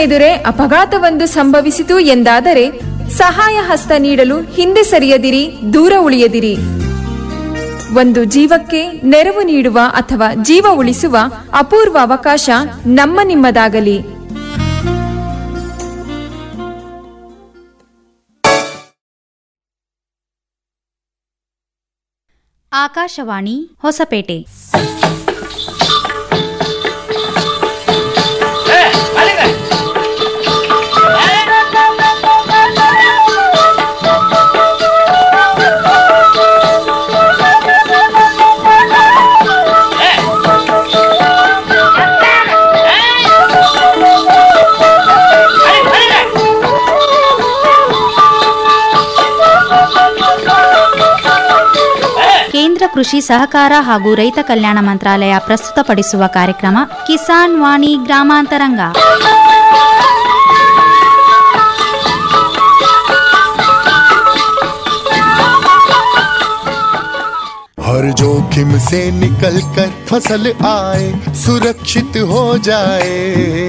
ಎದುರೇ ಅಪಘಾತವೊಂದು ಸಂಭವಿಸಿತು ಎಂದಾದರೆ ಸಹಾಯ ಹಸ್ತ ನೀಡಲು ಹಿಂದೆ ಸರಿಯದಿರಿ ದೂರ ಉಳಿಯದಿರಿ ಒಂದು ಜೀವಕ್ಕೆ ನೆರವು ನೀಡುವ ಅಥವಾ ಜೀವ ಉಳಿಸುವ ಅಪೂರ್ವ ಅವಕಾಶ ನಮ್ಮ ನಿಮ್ಮದಾಗಲಿ ಆಕಾಶವಾಣಿ ಹೊಸಪೇಟೆ ಕೇಂದ್ರ ಕೃಷಿ ಸಹಕಾರ ಹಾಗೂ ರೈತ ಕಲ್ಯಾಣ ಮಂತ್ರಾಲಯ ಪ್ರಸ್ತುತಪಡಿಸುವ ಕಾರ್ಯಕ್ರಮ ಕಿಸಾನ್ ವಾಣಿ ಗ್ರಾಮಾಂತರಂಗ हर जोखिम से निकल कर फसल आए सुरक्षित हो जाए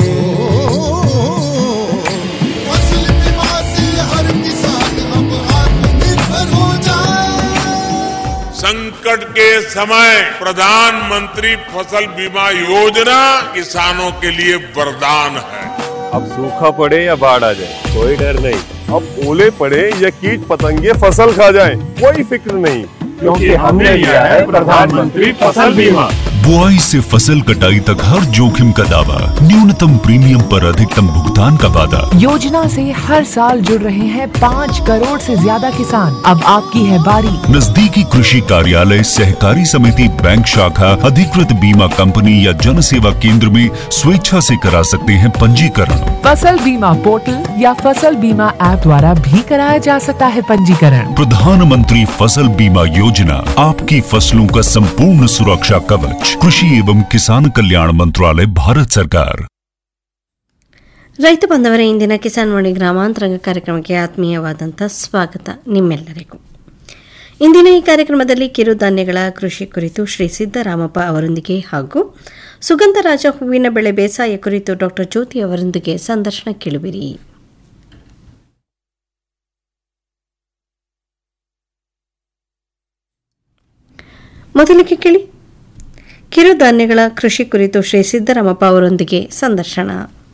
फसल बीमा से हर किसान अब आत्मनिर्भर हो जाए संकट के समय प्रधानमंत्री फसल बीमा योजना किसानों के लिए वरदान है अब सूखा पड़े या बाढ़ आ जाए कोई डर नहीं अब ओले पड़े या कीट पतंगे फसल खा जाए कोई फिक्र नहीं क्योंकि हमने लिया है प्रधानमंत्री फसल बीमा बुआई से फसल कटाई तक हर जोखिम का दावा न्यूनतम प्रीमियम पर अधिकतम भुगतान का वादा योजना से हर साल जुड़ रहे हैं पाँच करोड़ से ज्यादा किसान अब आपकी है बारी नजदीकी कृषि कार्यालय सहकारी समिति बैंक शाखा अधिकृत बीमा कंपनी या जन सेवा केंद्र में स्वेच्छा से करा सकते हैं पंजीकरण फसल बीमा पोर्टल या फसल बीमा ऐप द्वारा भी कराया जा सकता है पंजीकरण प्रधानमंत्री फसल बीमा योजना आपकी फसलों का संपूर्ण सुरक्षा कवच कृषि एवं किसान कल्याण मंत्रालय भारत सरकार ರೈತ ಬಂದವರ ಇಂದಿನ ಕಿಸಾನ್ ವಾಣಿ ಗ್ರಾಮಾಂತರಂಗ ಕಾರ್ಯಕ್ರಮಕ್ಕೆ ಆತ್ಮೀಯವಾದಂಥ ಸ್ವಾಗತ ನಿಮ್ಮೆಲ್ಲರಿಗೂ ಇಂದಿನ ಈ ಕಾರ್ಯಕ್ರಮದಲ್ಲಿ ಕಿರುಧಾನ್ಯಗಳ ಕೃಷಿ ಕುರಿತು ಶ್ರೀ ಸಿದ್ದರಾಮಪ್ಪ ಅವರೊಂದಿಗೆ ಹಾಗೂ ಸುಗಂಧರಾಜ ಹೂವಿನ ಬೆಳೆ ಬೇಸಾಯ ಕುರಿತು ಡಾಕ್ಟರ್ ಜ್ಯೋತಿ ಅವರೊಂದಿಗೆ ಸಂದರ್ಶನ ಕೇಳುವಿರಿ ಮೊದಲಿಗೆ ಕೇಳಿ ಕಿರುಧಾನ್ಯಗಳ ಕೃಷಿ ಕುರಿತು ಶ್ರೀ ಸಿದ್ದರಾಮಪ್ಪ ಅವರೊಂದಿಗೆ ಸಂದರ್ಶನ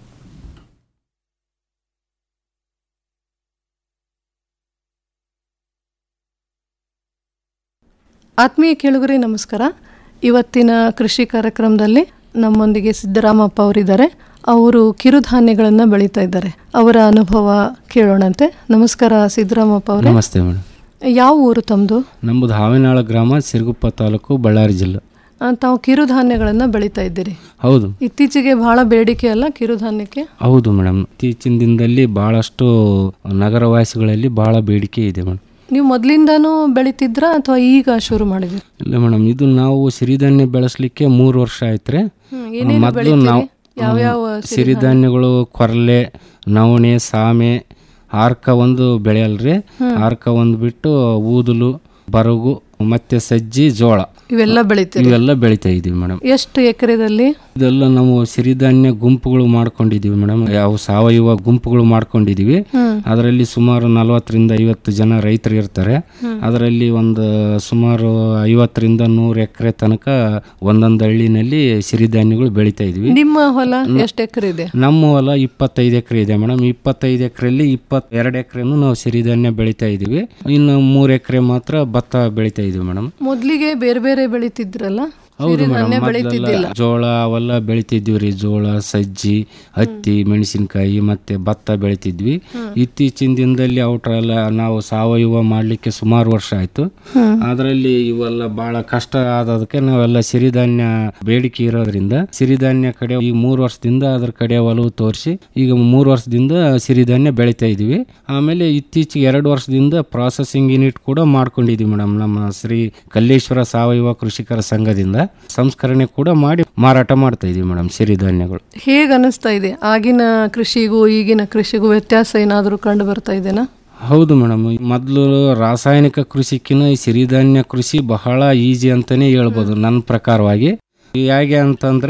ಆತ್ಮೀಯ ಕೇಳುಗರೆ ನಮಸ್ಕಾರ ಇವತ್ತಿನ ಕೃಷಿ ಕಾರ್ಯಕ್ರಮದಲ್ಲಿ ನಮ್ಮೊಂದಿಗೆ ಸಿದ್ದರಾಮಪ್ಪ ಅವರಿದ್ದಾರೆ ಅವರು ಕಿರುಧಾನ್ಯಗಳನ್ನು ಬೆಳೀತಾ ಇದ್ದಾರೆ ಅವರ ಅನುಭವ ಕೇಳೋಣಂತೆ ನಮಸ್ಕಾರ ಸಿದ್ದರಾಮಪ್ಪ ಅವರೇ ನಮಸ್ತೆ ಮೇಡಮ್ ಯಾವ ಊರು ತಮ್ಮದು ನಮ್ಮದು ಹಾವಿನಾಳ ಗ್ರಾಮ ಸಿರುಗುಪ್ಪ ತಾಲೂಕು ಬಳ್ಳಾರಿ ಜಿಲ್ಲೆ ಆ, ತಾವು ಕಿರುಧಾನ್ಯಗಳನ್ನು ಬೆಳೀತಾ ಇದ್ದೀರಿ ಹೌದು ಇತ್ತೀಚೆಗೆ ಬಹಳ ಬೇಡಿಕೆ ಅಲ್ಲ ಕಿರುಧಾನ್ಯಕ್ಕೆ ಹೌದು ಮೇಡಮ್ ಇತ್ತೀಚಿನ ದಿನದಲ್ಲಿ ಭಾಳಷ್ಟು ನಗರವಾಸಿಗಳಲ್ಲಿ ಭಾಳ ಬೇಡಿಕೆ ಇದೆ ಮೇಡಮ್ ನೀವು ಮೊದಲಿಂದಾನೂ ಬೆಳೀತಿದ್ರಾ ಅಥವಾ ಈಗ ಶುರು ಮಾಡಿದ್ರಿ ಇಲ್ಲ ಮೇಡಮ್ ಇದು ನಾವು ಸಿರಿಧಾನ್ಯ ಬೆಳೆಸಲಿಕ್ಕೆ ಮೂರು ವರ್ಷ ಆಯ್ತು ರೀ ಹ್ಮ್, ಏನೇನು ಮೊದಲು ಬೆಳಿತೀರಿ? ನಾವು ಯಾವ್ಯಾವ ಹ್ಮ್, ಸಿರಿಧಾನ್ಯಗಳು ಕೊರಲೆ ನವಣೆ ಸಾಮೆ ಆರ್ಕ ಒಂದು ಬೆಳೆಯಲ್ರಿ ಹ್ಮ್. ಆರ್ಕ ಒಂದು ಬಿಟ್ಟು ಊದಲು ಬರಗು ಮತ್ತೆ ಸಜ್ಜಿ ಜೋಳ ಇವೆಲ್ಲ ಬೆಳಿತೀರಿ ಇವೆಲ್ಲ ಬೆಳಿತಾ ಇದೀವಿ ಮೇಡಮ್ ಎಷ್ಟು ಎಕರೆದಲ್ಲಿ ಇದೆಲ್ಲ ನಾವು ಸಿರಿಧಾನ್ಯ ಗುಂಪುಗಳು ಮಾಡ್ಕೊಂಡಿದೀವಿ ಮೇಡಮ್ ಯಾವ ಸಾವಯವ ಗುಂಪುಗಳು ಮಾಡ್ಕೊಂಡಿದೀವಿ ಹ್ಮ್. ಅದರಲ್ಲಿ ಸುಮಾರು ನಲವತ್ತರಿಂದ ಐವತ್ತು ಜನ ರೈತರು ಇರ್ತಾರೆ ಹ್ಮ್. ಅದರಲ್ಲಿ ಒಂದು ಸುಮಾರು ಐವತ್ತರಿಂದ ನೂರು ಎಕರೆ ತನಕ ಒಂದೊಂದು ಹಳ್ಳಿನಲ್ಲಿ ಸಿರಿಧಾನ್ಯಗಳು ಬೆಳಿತಾ ಇದೀವಿ ನಿಮ್ಮ ಹೊಲ ಎಷ್ಟು ಎಕರೆ ಇದೆ ನಮ್ಮ ಹೊಲ ಇಪ್ಪತ್ತೈದು ಎಕರೆ ಇದೆ ಮೇಡಮ್ ಇಪ್ಪತ್ತೈದು ಎಕರೆಯಲ್ಲಿ ಇಪ್ಪತ್ತೆರಡು ಎಕರೆನು ನಾವು ಸಿರಿಧಾನ್ಯ ಬೆಳಿತಾ ಇದೀವಿ ಇನ್ನು ಮೂರು ಎಕರೆ ಮಾತ್ರ ಭತ್ತ ಬೆಳಿತಾ ಇದೀವಿ ಮೇಡಮ್ ಮೊದ್ಲಿಗೆ ಬೇರೆ ಬೇರೆ ಬೆಳಿತಿದ್ರಲ್ಲ ಹೌದು ಸಿರಿಧಾನ್ಯ ಮೇಡಮ್ ಬೆಳಿತಿದ್ದಿಲ್ಲ ಜೋಳ ಅವೆಲ್ಲ ಬೆಳಿತಿದ್ವಿ ರೀ ಜೋಳ ಸಜ್ಜಿ ಹತ್ತಿ ಮೆಣಸಿನಕಾಯಿ ಮತ್ತೆ ಭತ್ತ ಬೆಳಿತಿದ್ವಿ ಇತ್ತೀಚಿನ ದಿನದಲ್ಲಿ ಔಟ್ರೆಲ್ಲ ನಾವು ಸಾವಯವ ಮಾಡಲಿಕ್ಕೆ ಸುಮಾರು ವರ್ಷ ಆಯ್ತು ಹ್ಮ್. ಅದರಲ್ಲಿ ಇವೆಲ್ಲ ಬಹಳ ಕಷ್ಟ ಆದದಕ್ಕೆ ನಾವೆಲ್ಲ ಸಿರಿಧಾನ್ಯ ಬೇಡಿಕೆ ಇರೋದ್ರಿಂದ ಸಿರಿಧಾನ್ಯ ಕಡೆ ಈ ಮೂರು ವರ್ಷದಿಂದ ಅದ್ರ ಕಡೆ ಒಲವು ತೋರಿಸಿ ಈಗ ಮೂರು ವರ್ಷದಿಂದ ಸಿರಿಧಾನ್ಯ ಬೆಳಿತಾ ಇದೀವಿ ಆಮೇಲೆ ಇತ್ತೀಚೆಗೆ ಎರಡು ವರ್ಷದಿಂದ ಪ್ರಾಸೆಸಿಂಗ್ ಯೂನಿಟ್ ಕೂಡ ಮಾಡ್ಕೊಂಡಿದೀವಿ ಮೇಡಮ್ ನಮ್ಮ ಶ್ರೀ ಕಲ್ಲೇಶ್ವರ ಸಾವಯವ ಕೃಷಿಕರ ಸಂಘದಿಂದ ಸಂಸ್ಕರಣೆ ಕೂಡ ಮಾಡಿ ಮಾರಾಟ ಮಾಡ್ತಾ ಇದೀವಿ ಮೇಡಮ್ ಸಿರಿಧಾನ್ಯಗಳು ಹೇಗ್ ಅನಿಸ್ತಾ ಇದೆ ಆಗಿನ ಕೃಷಿಗೂ ಈಗಿನ ಕೃಷಿಗೂ ವ್ಯತ್ಯಾಸ ಏನಾದರೂ ಕಂಡು ಬರ್ತಾ ಇದೆನಾ ಹೌದು ಮೇಡಮ್ ಮೊದಲು ರಾಸಾಯನಿಕ ಕೃಷಿಕಿನ ಈ ಸಿರಿಧಾನ್ಯ ಕೃಷಿ ಬಹಳ ಈಜಿ ಅಂತಾನೆ ಹೇಳ್ಬೋದು ನನ್ನ ಪ್ರಕಾರವಾಗಿ ಹೇಗೆ ಅಂತಂದ್ರೆ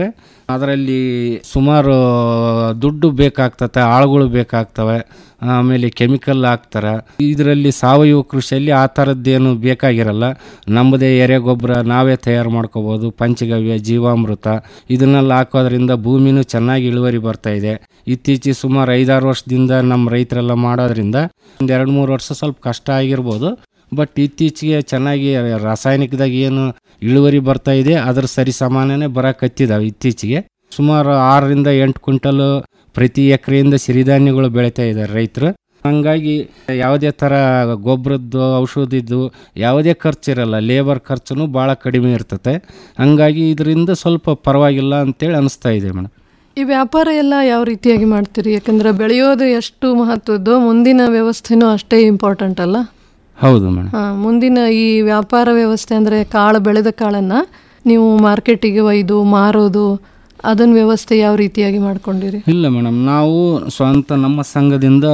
ಅದರಲ್ಲಿ ಸುಮಾರು ದುಡ್ಡು ಬೇಕಾಗ್ತತೆ ಆಳುಗಳು ಬೇಕಾಗ್ತವೆ ಆಮೇಲೆ ಕೆಮಿಕಲ್ ಹಾಕ್ತಾರೆ ಇದರಲ್ಲಿ ಸಾವಯವ ಕೃಷಿಯಲ್ಲಿ ಆ ಥರದ್ದೇನು ಬೇಕಾಗಿರಲ್ಲ ನಮ್ಮದೇ ಎರೆ ಗೊಬ್ಬರ ನಾವೇ ತಯಾರು ಮಾಡ್ಕೋಬೋದು ಪಂಚಗವ್ಯ ಜೀವಾಮೃತ ಇದನ್ನೆಲ್ಲ ಹಾಕೋದ್ರಿಂದ ಭೂಮಿನೂ ಚೆನ್ನಾಗಿ ಇಳುವರಿ ಬರ್ತಾ ಇದೆ ಇತ್ತೀಚೆಗೆ ಸುಮಾರು ಐದಾರು ವರ್ಷದಿಂದ ನಮ್ಮ ರೈತರೆಲ್ಲ ಮಾಡೋದ್ರಿಂದ ಒಂದು ಎರಡು ಮೂರು ವರ್ಷ ಸ್ವಲ್ಪ ಕಷ್ಟ ಆಗಿರ್ಬೋದು ಬಟ್ ಇತ್ತೀಚೆಗೆ ಚೆನ್ನಾಗಿ ರಾಸಾಯನಿಕದಾಗ ಏನು ಇಳುವರಿ ಬರ್ತಾ ಇದೆ ಅದ್ರ ಸರಿ ಸಮಾನನೇ ಬರಕತ್ತಿದಾವೆ ಇತ್ತೀಚೆಗೆ ಸುಮಾರು ಆರರಿಂದ ಎಂಟು ಕ್ವಿಂಟಲ್ ಪ್ರತಿ ಎಕರೆಯಿಂದ ಸಿರಿಧಾನ್ಯಗಳು ಬೆಳೀತಾ ಇದ್ದಾರೆ ರೈತರು ಹಂಗಾಗಿ ಯಾವುದೇ ಥರ ಗೊಬ್ಬರದ್ದು ಔಷಧಿದ್ದು ಯಾವುದೇ ಖರ್ಚಿರಲ್ಲ ಲೇಬರ್ ಖರ್ಚು ಭಾಳ ಕಡಿಮೆ ಇರ್ತತೆ ಹಂಗಾಗಿ ಇದರಿಂದ ಸ್ವಲ್ಪ ಪರವಾಗಿಲ್ಲ ಅಂತೇಳಿ ಅನಿಸ್ತಾ ಇದೆ ಮೇಡಮ್ ಈ ವ್ಯಾಪಾರ ಎಲ್ಲ ಯಾವ ರೀತಿಯಾಗಿ ಮಾಡ್ತೀರಿ ಯಾಕಂದ್ರೆ ಬೆಳೆಯೋದು ಎಷ್ಟು ಮಹತ್ವದ್ದು ಮುಂದಿನ ವ್ಯವಸ್ಥೆನೂ ಅಷ್ಟೇ ಇಂಪಾರ್ಟೆಂಟ್ ಅಲ್ಲ ಹೌದು ಮೇಡಮ್ ಹಾ, ಮುಂದಿನ ಈ ವ್ಯಾಪಾರ ವ್ಯವಸ್ಥೆ ಅಂದರೆ ಕಾಳು ಬೆಳೆದ ಕಾಳನ್ನು ನೀವು ಮಾರ್ಕೆಟಿಗೆ ಒಯ್ದು ಮಾರೋದು ಅದನ್ನ ವ್ಯವಸ್ಥೆ ಯಾವ ರೀತಿಯಾಗಿ ಮಾಡ್ಕೊಂಡಿರಿ ಇಲ್ಲ ಮೇಡಮ್ ನಾವು ಸ್ವಂತ ನಮ್ಮ ಸಂಘದಿಂದ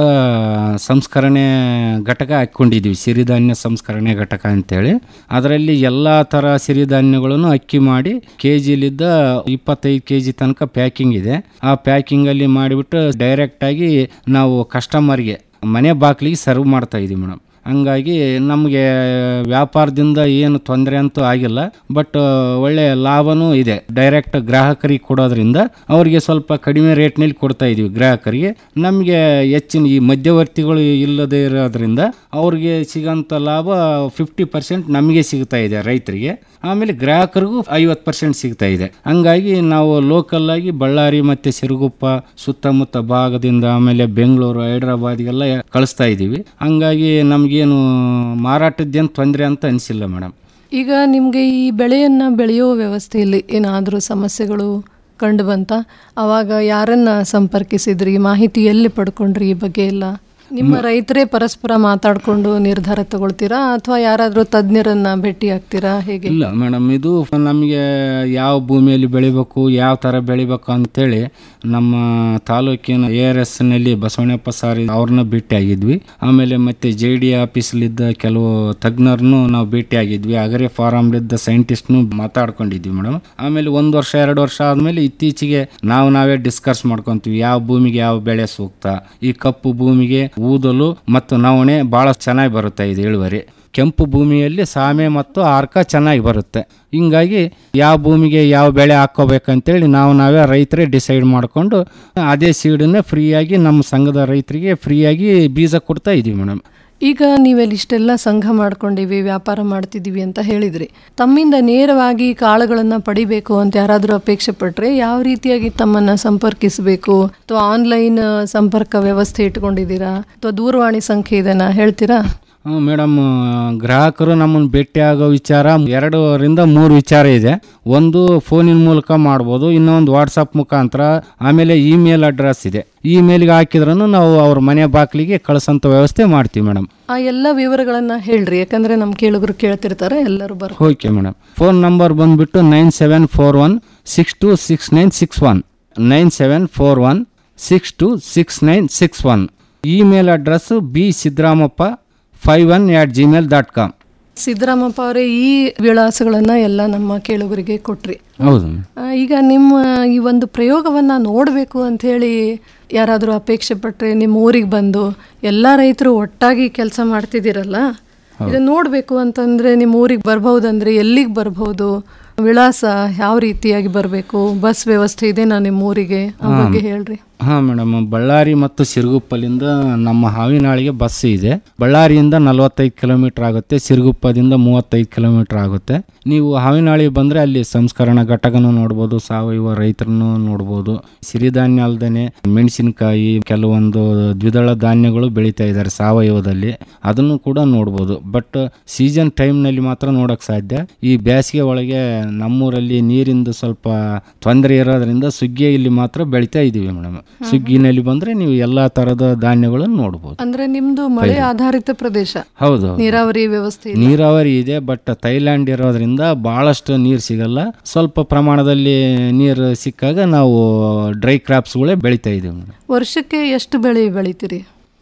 ಸಂಸ್ಕರಣೆ ಘಟಕ ಹಾಕ್ಕೊಂಡಿದ್ದೀವಿ ಸಿರಿಧಾನ್ಯ ಸಂಸ್ಕರಣೆ ಘಟಕ ಅಂತೇಳಿ ಅದರಲ್ಲಿ ಎಲ್ಲ ಥರ ಸಿರಿಧಾನ್ಯಗಳನ್ನು ಅಕ್ಕಿ ಮಾಡಿ ಕೆ ಜಿಲಿದ್ದ ಇಪ್ಪತ್ತೈದು ಕೆ ಜಿ ತನಕ ಪ್ಯಾಕಿಂಗ್ ಇದೆ ಆ ಪ್ಯಾಕಿಂಗಲ್ಲಿ ಮಾಡಿಬಿಟ್ಟು ಡೈರೆಕ್ಟಾಗಿ ನಾವು ಕಸ್ಟಮರ್ಗೆ ಮನೆ ಬಾಗಿಲಿಗೆ ಸರ್ವ್ ಮಾಡ್ತಾ ಇದ್ದೀವಿ ಮೇಡಮ್ ಹಂಗಾಗಿ ನಮಗೆ ವ್ಯಾಪಾರದಿಂದ ಏನು ತೊಂದರೆ ಅಂತೂ ಆಗಿಲ್ಲ ಬಟ್ ಒಳ್ಳೆ ಲಾಭನೂ ಇದೆ ಡೈರೆಕ್ಟ್ ಗ್ರಾಹಕರಿಗೆ ಕೊಡೋದ್ರಿಂದ ಅವರಿಗೆ ಸ್ವಲ್ಪ ಕಡಿಮೆ ರೇಟ್ನಲ್ಲಿ ಕೊಡ್ತಾ ಇದೀವಿ ಗ್ರಾಹಕರಿಗೆ ನಮಗೆ ಹೆಚ್ಚಿನ ಈ ಮಧ್ಯವರ್ತಿಗಳು ಇಲ್ಲದೆ ಇರೋದ್ರಿಂದ ಅವ್ರಿಗೆ ಸಿಗೋಂಥ ಲಾಭ ಫಿಫ್ಟಿ ಪರ್ಸೆಂಟ್ ನಮಗೆ ಸಿಗ್ತಾ ಇದೆ ರೈತರಿಗೆ ಆಮೇಲೆ ಗ್ರಾಹಕರಿಗೂ ಐವತ್ತು ಪರ್ಸೆಂಟ್ ಸಿಗ್ತಾ ಇದೆ ಹಂಗಾಗಿ ನಾವು ಲೋಕಲ್ ಆಗಿ ಬಳ್ಳಾರಿ ಮತ್ತು ಸಿರುಗುಪ್ಪ ಸುತ್ತಮುತ್ತ ಭಾಗದಿಂದ ಆಮೇಲೆ ಬೆಂಗಳೂರು ಹೈದ್ರಾಬಾದ್ಗೆಲ್ಲ ಕಳಿಸ್ತಾ ಇದ್ದೀವಿ ಹಂಗಾಗಿ ನಮಗೇನು ಮಾರಾಟದ್ದೇನು ತೊಂದರೆ ಅಂತ ಅನಿಸಿಲ್ಲ ಮೇಡಮ್ ಈಗ ನಿಮಗೆ ಈ ಬೆಳೆಯನ್ನು ಬೆಳೆಯೋ ವ್ಯವಸ್ಥೆಯಲ್ಲಿ ಏನಾದರೂ ಸಮಸ್ಯೆಗಳು ಕಂಡು ಬಂತ ಅವಾಗ ಯಾರನ್ನ ಸಂಪರ್ಕಿಸಿದ್ರಿ ಮಾಹಿತಿ ಎಲ್ಲಿ ಪಡ್ಕೊಂಡ್ರಿ ಈ ಬಗ್ಗೆ ಎಲ್ಲ ನಿಮ್ಮ ರೈತರೇ ಪರಸ್ಪರ ಮಾತಾಡಿಕೊಂಡು ನಿರ್ಧಾರ ತಗೊಳ್ತೀರಾ ಅಥವಾ ಯಾರಾದರೂ ತಜ್ಞರನ್ನ ಭೇಟಿ ಆಗ್ತೀರಾ ಹೇಗೆ ಇಲ್ಲ ಮೇಡಮ್ ಇದು ನಮಗೆ ಯಾವ ಭೂಮಿಯಲ್ಲಿ ಬೆಳಿಬೇಕು ಯಾವ ಥರ ಬೆಳಿಬೇಕು ಅಂತೇಳಿ ನಮ್ಮ ತಾಲೂಕಿನ ಎ ಆರ್ ಎಸ್ನಲ್ಲಿ ಬಸವಣ್ಣಪ್ಪ ಸಾರಿ ಅವ್ರನ್ನ ಭೇಟಿ ಆಗಿದ್ವಿ ಆಮೇಲೆ ಮತ್ತೆ ಜೆ ಡಿ ಆಫೀಸಲ್ಲಿದ್ದ ಕೆಲವು ತಜ್ಞರನ್ನು ನಾವು ಭೇಟಿ ಆಗಿದ್ವಿ ಅಗರೆ ಫಾರಮ್ಲಿದ್ದ ಸೈಂಟಿಸ್ಟ್ನು ಮಾತಾಡ್ಕೊಂಡಿದ್ವಿ ಮೇಡಮ್ ಆಮೇಲೆ ಒಂದು ವರ್ಷ ಎರಡು ವರ್ಷ ಆದಮೇಲೆ ಇತ್ತೀಚೆಗೆ ನಾವು ನಾವೇ ಡಿಸ್ಕಸ್ ಮಾಡ್ಕೊಂತೀವಿ ಯಾವ ಭೂಮಿಗೆ ಯಾವ ಬೆಳೆ ಸೂಕ್ತ ಈ ಕಪ್ಪು ಭೂಮಿಗೆ ಊದಲು ಮತ್ತು ನವಣೆ ಭಾಳ ಚೆನ್ನಾಗಿ ಬರುತ್ತೆ ಇದು ಇಳುವರಿ ಕೆಂಪು ಭೂಮಿಯಲ್ಲಿ ಸಾಮೆ ಮತ್ತು ಆರ್ಕ ಚೆನ್ನಾಗಿ ಬರುತ್ತೆ ಹಿಂಗಾಗಿ ಯಾವ ಭೂಮಿಗೆ ಯಾವ ಬೆಳೆ ಹಾಕ್ಕೋಬೇಕಂತೇಳಿ ನಾವು ನಾವೇ ರೈತರೇ ಡಿಸೈಡ್ ಮಾಡಿಕೊಂಡು ಅದೇ ಸೀಡನ್ನೇ ಫ್ರೀಯಾಗಿ ನಮ್ಮ ಸಂಘದ ರೈತರಿಗೆ ಫ್ರೀಯಾಗಿ ಬೀಜ ಕೊಡ್ತಾ ಇದ್ದೀವಿ ಮೇಡಮ್ ಈಗ ನೀವೆಲ್ಲಿ ಇಷ್ಟೆಲ್ಲ ಸಂಘ ಮಾಡ್ಕೊಂಡಿವಿ ವ್ಯಾಪಾರ ಮಾಡ್ತಿದ್ದೀವಿ ಅಂತ ಹೇಳಿದ್ರಿ ತಮ್ಮಿಂದ ನೇರವಾಗಿ ಕಾಳುಗಳನ್ನು ಪಡಿಬೇಕು ಅಂತ ಯಾರಾದರೂ ಅಪೇಕ್ಷೆ ಪಟ್ರೆ ಯಾವ ರೀತಿಯಾಗಿ ತಮ್ಮನ್ನ ಸಂಪರ್ಕಿಸಬೇಕು ಅಥವಾ ಆನ್ಲೈನ್ ಸಂಪರ್ಕ ವ್ಯವಸ್ಥೆ ಇಟ್ಕೊಂಡಿದ್ದೀರಾ ಅಥವಾ ದೂರವಾಣಿ ಸಂಖ್ಯೆ ಇದನ್ನ ಹೇಳ್ತೀರಾ ಮೇಡಮ್ ಗ್ರಾಹಕರು ನಮ್ಮನ್ನು ಭೇಟಿ ಆಗೋ ವಿಚಾರ ಎರಡರಿಂದ ಮೂರು ವಿಚಾರ ಇದೆ ಒಂದು ಫೋನಿನ ಮೂಲಕ ಮಾಡ್ಬೋದು ಇನ್ನೊಂದು ವಾಟ್ಸಪ್ ಮುಖಾಂತರ ಆಮೇಲೆ ಇಮೇಲ್ ಅಡ್ರೆಸ್ ಇದೆ ಇಮೇಲ್ಗೆ ಹಾಕಿದ್ರೂ ನಾವು ಅವ್ರ ಮನೆ ಬಾಗಿಲಿಗೆ ಕಳಿಸೋಂಥ ವ್ಯವಸ್ಥೆ ಮಾಡ್ತೀವಿ ಮೇಡಮ್ ಆ ಎಲ್ಲ ವಿವರಗಳನ್ನ ಹೇಳ್ರಿ ಯಾಕಂದ್ರೆ ನಮ್ಮ ಕೇಳುಗರು ಕೇಳ್ತಿರ್ತಾರೆ ಎಲ್ಲರೂ ಬರ್ ಓಕೆ ಮೇಡಮ್ ಫೋನ್ ನಂಬರ್ ಬಂದ್ಬಿಟ್ಟು nine seven four one six two six nine six one nine seven four one six two six nine six one email address B Siddaramappa five one at Gmail dot com Siddaramappa ಅವರೇ ಈ ವಿಳಾಸಗಳನ್ನ ಎಲ್ಲ ನಮ್ಮ ಕೇಳುಗರಿಗೆ ಕೊಟ್ರಿ ಹೌದು ಆ, ಈಗ ನಿಮ್ಮ ಈ ಒಂದು ಪ್ರಯೋಗವನ್ನ ನೋಡಬೇಕು ಅಂತ ಹೇಳಿ ಯಾರಾದರೂ ಅಪೇಕ್ಷೆ ಪಟ್ರೆ ನಿಮ್ಮ ಊರಿಗೆ ಬಂದು ಎಲ್ಲ ರೈತರು ಒಟ್ಟಾಗಿ ಕೆಲಸ ಮಾಡ್ತಿದ್ದೀರಲ್ಲ ಇದನ್ನ ನೋಡಬೇಕು ಅಂತಂದ್ರೆ ನಿಮ್ಮ ಊರಿಗೆ ಬರ್ಬಹುದಂದ್ರೆ ಎಲ್ಲಿಗೆ ಬರ್ಬಹುದು ವಿಳಾಸ ಯಾವ ರೀತಿಯಾಗಿ ಬರಬೇಕು ಬಸ್ ವ್ಯವಸ್ಥೆ ಇದೆನಾ ನಿಮ್ಮ ಊರಿಗೆ ಆ ಬಗ್ಗೆ ಹೇಳ್ರಿ ಹಾಂ ಮೇಡಮ್ ಬಳ್ಳಾರಿ ಮತ್ತು ಸಿರುಗುಪ್ಪಲಿಂದ ನಮ್ಮ ಹಾವಿನಾಳಿಗೆ ಬಸ್ ಇದೆ ಬಳ್ಳಾರಿಯಿಂದ ನಲವತ್ತೈದು ಕಿಲೋಮೀಟರ್ ಆಗುತ್ತೆ ಸಿರುಗುಪ್ಪದಿಂದ ಮೂವತ್ತೈದು ಕಿಲೋಮೀಟರ್ ಆಗುತ್ತೆ ನೀವು ಹಾವಿನಾಳಿ ಬಂದರೆ ಅಲ್ಲಿ ಸಂಸ್ಕರಣ ಘಟಕನೂ ನೋಡ್ಬೋದು ಸಾವಯವ ರೈತರನ್ನು ನೋಡ್ಬೋದು ಸಿರಿಧಾನ್ಯ ಅಲ್ದೇ ಮೆಣಸಿನಕಾಯಿ ಕೆಲವೊಂದು ದ್ವಿದಳ ಧಾನ್ಯಗಳು ಬೆಳೀತಾ ಇದ್ದಾರೆ ಸಾವಯವದಲ್ಲಿ ಅದನ್ನು ಕೂಡ ನೋಡ್ಬೋದು ಬಟ್ ಸೀಸನ್ ಟೈಮ್ನಲ್ಲಿ ಮಾತ್ರ ನೋಡೋಕೆ ಸಾಧ್ಯ ಈ ಬೇಸಿಗೆ ಒಳಗೆ ನಮ್ಮೂರಲ್ಲಿ ನೀರಿಂದು ಸ್ವಲ್ಪ ತೊಂದರೆ ಇರೋದ್ರಿಂದ ಸುಗ್ಗಿಯ ಇಲ್ಲಿ ಮಾತ್ರ ಬೆಳಿತಾ ಇದ್ದೀವಿ ಮೇಡಮ್ ಸುಗ್ಗಿನಲ್ಲಿ ಬಂದ್ರೆ ನೀವು ಎಲ್ಲಾ ತರದ ಧಾನ್ಯಗಳನ್ನು ನೋಡ್ಬೋದು ಅಂದ್ರೆ ನಿಮ್ದು ಮಳೆ ಆಧಾರಿತ ಪ್ರದೇಶ ಹೌದು ನೀರಾವರಿ ವ್ಯವಸ್ಥೆ ಇಲ್ಲ. ನೀರಾವರಿ ಇದೆ ಬಟ್ ಥೈಲ್ಯಾಂಡ್ ಇರೋದ್ರಿಂದ ಬಹಳಷ್ಟು ನೀರು ಸಿಗಲ್ಲ ಸ್ವಲ್ಪ ಪ್ರಮಾಣದಲ್ಲಿ ನೀರು ಸಿಕ್ಕಾಗ ನಾವು ಡ್ರೈ ಕ್ರಾಪ್ಸ್ಗಳೇ ಬೆಳಿತಾ ಇದೀವಿ ಮೇಡಮ್ ವರ್ಷಕ್ಕೆ ಎಷ್ಟು ಬೆಳೆ ಬೆಳಿತೀರಿ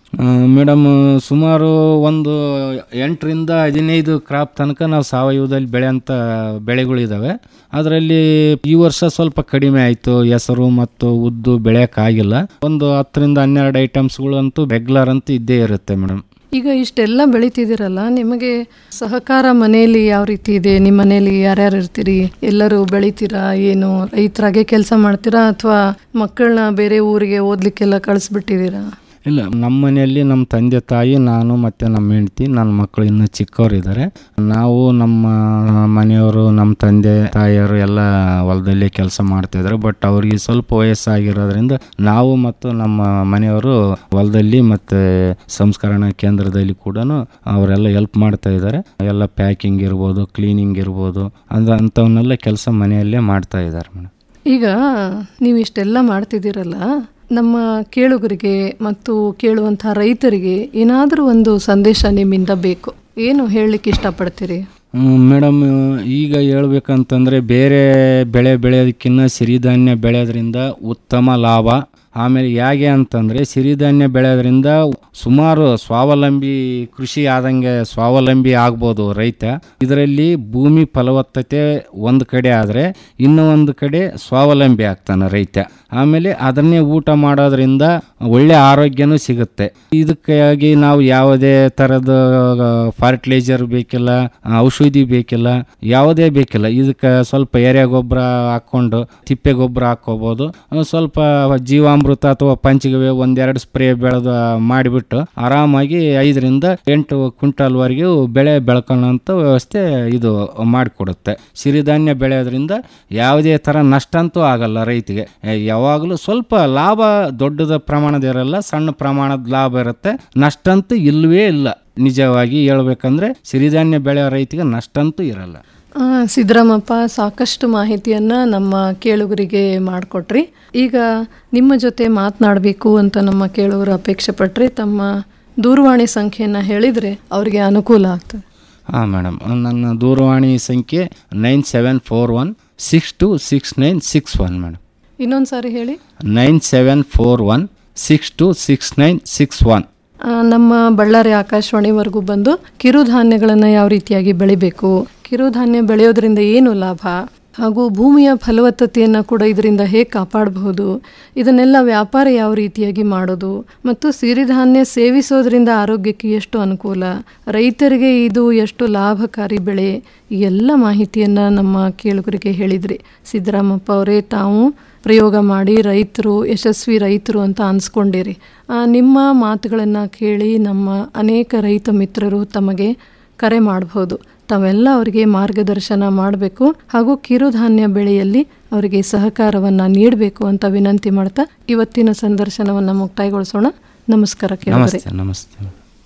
ಮೇಡಮ್ ಸುಮಾರು ಒಂದು ಎಂಟರಿಂದ ಹದಿನೈದು ಕ್ರಾಪ್ ತನಕ ನಾವು ಸಾವಯವದಲ್ಲಿ ಬೆಳೆಯಂಥ ಬೆಳೆಗಳಿದ್ದಾವೆ ಅದರಲ್ಲಿ ಈ ವರ್ಷ ಸ್ವಲ್ಪ ಕಡಿಮೆ ಆಯಿತು ಹೆಸರು ಮತ್ತು ಉದ್ದು ಬೆಳೆಯೋಕ್ಕಾಗಿಲ್ಲ ಒಂದು ಹತ್ತರಿಂದ ಹನ್ನೆರಡು ಐಟಮ್ಸ್ಗಳು ಅಂತೂ ರೆಗ್ಯುಲರ್ ಅಂತೂ ಇದ್ದೇ ಇರುತ್ತೆ ಮೇಡಮ್ ಈಗ ಇಷ್ಟೆಲ್ಲ ಬೆಳಿತಿದ್ದೀರಲ್ಲ ನಿಮಗೆ ಸಹಕಾರ ಮನೆಯಲ್ಲಿ ಯಾವ ರೀತಿ ಇದೆ ನಿಮ್ಮ ಮನೆಯಲ್ಲಿ ಯಾರ್ಯಾರು ಇರ್ತೀರಿ ಎಲ್ಲರೂ ಬೆಳಿತೀರಾ ಏನು ರೈತರಾಗೆ ಕೆಲಸ ಮಾಡ್ತೀರಾ ಅಥವಾ ಮಕ್ಕಳನ್ನ ಬೇರೆ ಊರಿಗೆ ಓದ್ಲಿಕ್ಕೆಲ್ಲ ಕಳಿಸ್ಬಿಟ್ಟಿದ್ದೀರಾ ಇಲ್ಲ ನಮ್ಮ ಮನೆಯಲ್ಲಿ ನಮ್ಮ ತಂದೆ ತಾಯಿ ನಾನು ಮತ್ತು ನಮ್ಮ ಹೆಂಡತಿ ನನ್ನ ಮಕ್ಕಳು ಇನ್ನೂ ಚಿಕ್ಕವರಿದ್ದಾರೆ ನಾವು ನಮ್ಮ ಮನೆಯವರು ನಮ್ಮ ತಂದೆ ತಾಯಿಯವರು ಎಲ್ಲ ಹೊಲದಲ್ಲಿ ಕೆಲಸ ಮಾಡ್ತಾಯಿದ್ದಾರೆ ಬಟ್ ಅವ್ರಿಗೆ ಸ್ವಲ್ಪ ವಯಸ್ಸಾಗಿರೋದ್ರಿಂದ ನಾವು ಮತ್ತು ನಮ್ಮ ಮನೆಯವರು ಹೊಲದಲ್ಲಿ ಮತ್ತು ಸಂಸ್ಕರಣಾ ಕೇಂದ್ರದಲ್ಲಿ ಕೂಡ ಅವರೆಲ್ಲ ಹೆಲ್ಪ್ ಮಾಡ್ತಾ ಇದ್ದಾರೆ ಎಲ್ಲ ಪ್ಯಾಕಿಂಗ್ ಇರ್ಬೋದು ಕ್ಲೀನಿಂಗ್ ಇರ್ಬೋದು ಅದು ಅಂಥವನ್ನೆಲ್ಲ ಕೆಲಸ ಮನೆಯಲ್ಲೇ ಮಾಡ್ತಾ ಇದ್ದಾರೆ ಮೇಡಮ್ ಈಗ ನೀವು ಇಷ್ಟೆಲ್ಲ ಮಾಡ್ತಿದ್ದೀರಲ್ಲ ನಮ್ಮ ಕೇಳುಗರಿಗೆ ಮತ್ತು ಕೇಳುವಂಥ ರೈತರಿಗೆ ಏನಾದರೂ ಒಂದು ಸಂದೇಶ ನಿಮ್ಮಿಂದ ಬೇಕು ಏನು ಹೇಳಲಿಕ್ಕೆ ಇಷ್ಟಪಡ್ತೀರಿ ಮೇಡಮ್ ಈಗ ಹೇಳ್ಬೇಕಂತಂದರೆ ಬೇರೆ ಬೆಳೆ ಬೆಳೆಯೋದಕ್ಕಿಂತ ಸಿರಿಧಾನ್ಯ ಬೆಳೆಯೋದ್ರಿಂದ ಉತ್ತಮ ಲಾಭ ಆಮೇಲೆ ಹೇಗೆ ಅಂತಂದರೆ ಸಿರಿಧಾನ್ಯ ಬೆಳೆಯೋದ್ರಿಂದ ಸುಮಾರು ಸ್ವಾವಲಂಬಿ ಕೃಷಿ ಆದಂಗೆ ಸ್ವಾವಲಂಬಿ ಆಗ್ಬೋದು ರೈತ ಇದರಲ್ಲಿ ಭೂಮಿ ಫಲವತ್ತತೆ ಒಂದು ಕಡೆ ಆದರೆ ಇನ್ನೂ ಒಂದು ಕಡೆ ಸ್ವಾವಲಂಬಿ ಆಗ್ತಾನೆ ರೈತ ಆಮೇಲೆ ಅದನ್ನೇ ಊಟ ಮಾಡೋದ್ರಿಂದ ಒಳ್ಳೆ ಆರೋಗ್ಯನೂ ಸಿಗುತ್ತೆ ಇದಕ್ಕಾಗಿ ನಾವು ಯಾವುದೇ ಥರದ ಫರ್ಟಿಲೈಸರ್ ಬೇಕಿಲ್ಲ ಔಷಧಿ ಬೇಕಿಲ್ಲ ಯಾವುದೇ ಬೇಕಿಲ್ಲ ಇದಕ್ಕೆ ಸ್ವಲ್ಪ ಎರೆ ಗೊಬ್ಬರ ಹಾಕ್ಕೊಂಡು ತಿಪ್ಪೆ ಗೊಬ್ಬರ ಹಾಕ್ಕೋಬೋದು ಸ್ವಲ್ಪ ಜೀವಾಮೃತ ಅಥವಾ ಪಂಚಗವ್ಯ ಒಂದೆರಡು ಸ್ಪ್ರೇ ಬೆಳೆದು ಮಾಡಿಬಿಟ್ಟು ಆರಾಮಾಗಿ ಐದರಿಂದ ಎಂಟು ಕ್ವಿಂಟಾಲ್ವರೆಗೂ ಬೆಳೆ ಬೆಳ್ಕೊಳ್ಳೋಂಥ ವ್ಯವಸ್ಥೆ ಇದು ಮಾಡಿಕೊಡುತ್ತೆ ಸಿರಿಧಾನ್ಯ ಬೆಳೆಯೋದ್ರಿಂದ ಯಾವುದೇ ಥರ ನಷ್ಟ ಅಂತೂ ಆಗಲ್ಲ ರೈತಿಗೆ ಯಾವಾಗಲೂ ಸ್ವಲ್ಪ ಲಾಭ ದೊಡ್ಡದ ಪ್ರಮಾಣದ ಇರಲ್ಲ ಸಣ್ಣ ಪ್ರಮಾಣದ ಲಾಭ ಇರುತ್ತೆ ನಷ್ಟ ಅಂತೂ ಇಲ್ಲವೇ ಇಲ್ಲ ನಿಜವಾಗಿ ಹೇಳ್ಬೇಕಂದ್ರೆ ಸಿರಿಧಾನ್ಯ ಬೆಳೆಯೋ ರೈತಿಗೆ ನಷ್ಟ ಅಂತೂ ಇರಲ್ಲ ಆ, ಸಿದ್ದರಾಮಪ್ಪ ಸಾಕಷ್ಟು ಮಾಹಿತಿಯನ್ನ ನಮ್ಮ ಕೇಳುಗರಿಗೆ ಮಾಡಿಕೊಟ್ರಿ ಈಗ ನಿಮ್ಮ ಜೊತೆ ಮಾತನಾಡಬೇಕು ಅಂತ ನಮ್ಮ ಕೇಳುಗರು ಅಪೇಕ್ಷೆ ಪಟ್ರೆ ತಮ್ಮ ದೂರವಾಣಿ ಸಂಖ್ಯೆಯನ್ನು ಹೇಳಿದರೆ ಅವರಿಗೆ ಅನುಕೂಲ ಆಗ್ತದೆ ಹಾಂ ಮೇಡಮ್ ನನ್ನ ದೂರವಾಣಿ ಸಂಖ್ಯೆ nine seven four one six two six nine six one madam ಇನ್ನೊಂದು ಸಾರಿ ಹೇಳಿ nine seven four one six two six nine six one ಆ, ನಮ್ಮ ಬಳ್ಳಾರಿ ಆಕಾಶವಾಣಿವರೆಗೂ ಬಂದು ಕಿರುಧಾನ್ಯಗಳನ್ನು ಯಾವ ರೀತಿಯಾಗಿ ಬೆಳಿಬೇಕು ಕಿರುಧಾನ್ಯ ಬೆಳೆಯೋದ್ರಿಂದ ಏನು ಲಾಭ ಹಾಗೂ ಭೂಮಿಯ ಫಲವತ್ತತೆಯನ್ನು ಕೂಡ ಇದರಿಂದ ಹೇಗೆ ಕಾಪಾಡಬಹುದು ಇದನ್ನೆಲ್ಲ ವ್ಯಾಪಾರ ಯಾವ ರೀತಿಯಾಗಿ ಮಾಡೋದು ಮತ್ತು ಸಿರಿಧಾನ್ಯ ಸೇವಿಸೋದ್ರಿಂದ ಆರೋಗ್ಯಕ್ಕೆ ಎಷ್ಟು ಅನುಕೂಲ ರೈತರಿಗೆ ಇದು ಎಷ್ಟು ಲಾಭಕಾರಿ ಬೆಳೆ ಈ ಎಲ್ಲ ಮಾಹಿತಿಯನ್ನು ನಮ್ಮ ಕೇಳುಗರಿಗೆ ಹೇಳಿದ್ರಿ ಸಿದ್ದರಾಮಪ್ಪ ಅವರೇ ತಾವು ಪ್ರಯೋಗ ಮಾಡಿ ರೈತರು ಯಶಸ್ವಿ ರೈತರು ಅಂತ ಅನ್ಸ್ಕೊಂಡಿರಿ ಆ, ನಿಮ್ಮ ಮಾತುಗಳನ್ನು ಕೇಳಿ ನಮ್ಮ ಅನೇಕ ರೈತ ಮಿತ್ರರು ತಮಗೆ ಕರೆ ಮಾಡಬಹುದು ತಾವೆಲ್ಲ ಅವರಿಗೆ ಮಾರ್ಗದರ್ಶನ ಮಾಡಬೇಕು ಹಾಗೂ ಕಿರುಧಾನ್ಯ ಬೆಳೆಯಲ್ಲಿ ಅವರಿಗೆ ಸಹಕಾರವನ್ನು ನೀಡಬೇಕು ಅಂತ ವಿನಂತಿ ಮಾಡ್ತಾ ಇವತ್ತಿನ ಸಂದರ್ಶನವನ್ನು ಮುಕ್ತಾಯಗೊಳಿಸೋಣ ನಮಸ್ಕಾರ ಕೇಳಿದರೆ ನಮಸ್ತೆ ನಮಸ್ತೆ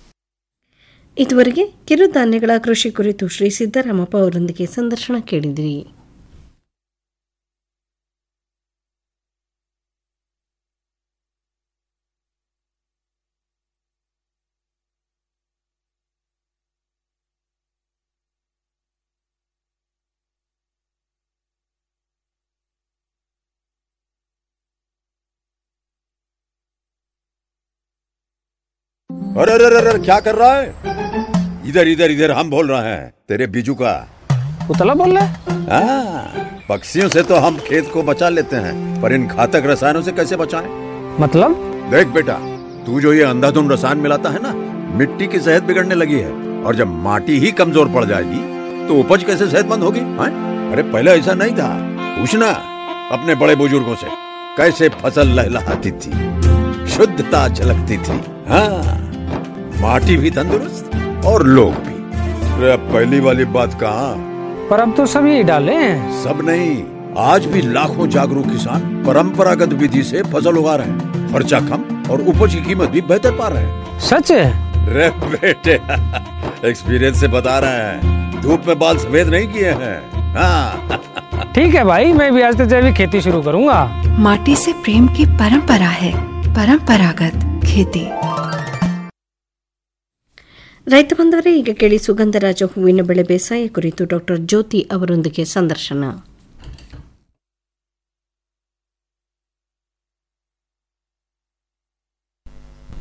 ಇದುವರೆಗೆ ಕಿರುಧಾನ್ಯಗಳ ಕೃಷಿ ಕುರಿತು ಶ್ರೀ ಸಿದ್ದರಾಮಪ್ಪ ಅವರೊಂದಿಗೆ ಸಂದರ್ಶನ ಕೇಳಿದಿರಿ अरे अरे अरे अरे, क्या कर रहा है इधर इधर इधर हम बोल रहे हैं तेरे बीजू का उतला बोल रहा है हाँ, पक्षियों से तो हम खेत को बचा लेते हैं पर इन घातक रसायनों से कैसे बचाएं? मतलब देख बेटा तू जो ये अंधाधुंध रसायन मिलाता है ना मिट्टी की सेहत बिगड़ने लगी है और जब माटी ही कमजोर पड़ जाएगी तो उपज कैसे सेहतमंद होगी हाँ? अरे पहले ऐसा नहीं था पूछना अपने बड़े बुजुर्गों से कैसे फसल लहलहाती थी शुद्धता झलकती थी हाँ माटी भी तंदुरुस्त और लोग भी अरे अब पहली वाली बात कहाँ पर अब तो सब यही डाले हैं सब नहीं आज भी लाखों जागरूक किसान परंपरागत विधि से फसल उगा रहे हैं खर्चा कम और उपज की कीमत भी बेहतर पा रहे हैं सच है रे बेटे एक्सपीरियंस से बता रहे हैं धूप में बाल सफेद नहीं किए हैं हाँ ठीक है भाई मैं भी आज से जैविक खेती शुरू करूंगा माटी से प्रेम की परंपरा है परंपरागत खेती ರೈತ ಬಂದವರೇ ಈಗ ಕೇಳಿ ಸುಗಂಧರಾಜ ಹೂವಿನ ಬೆಳೆ ಬೇಸಾಯ ಕುರಿತು ಡಾಕ್ಟರ್ ಜ್ಯೋತಿ ಅವರೊಂದಿಗೆ ಸಂದರ್ಶನ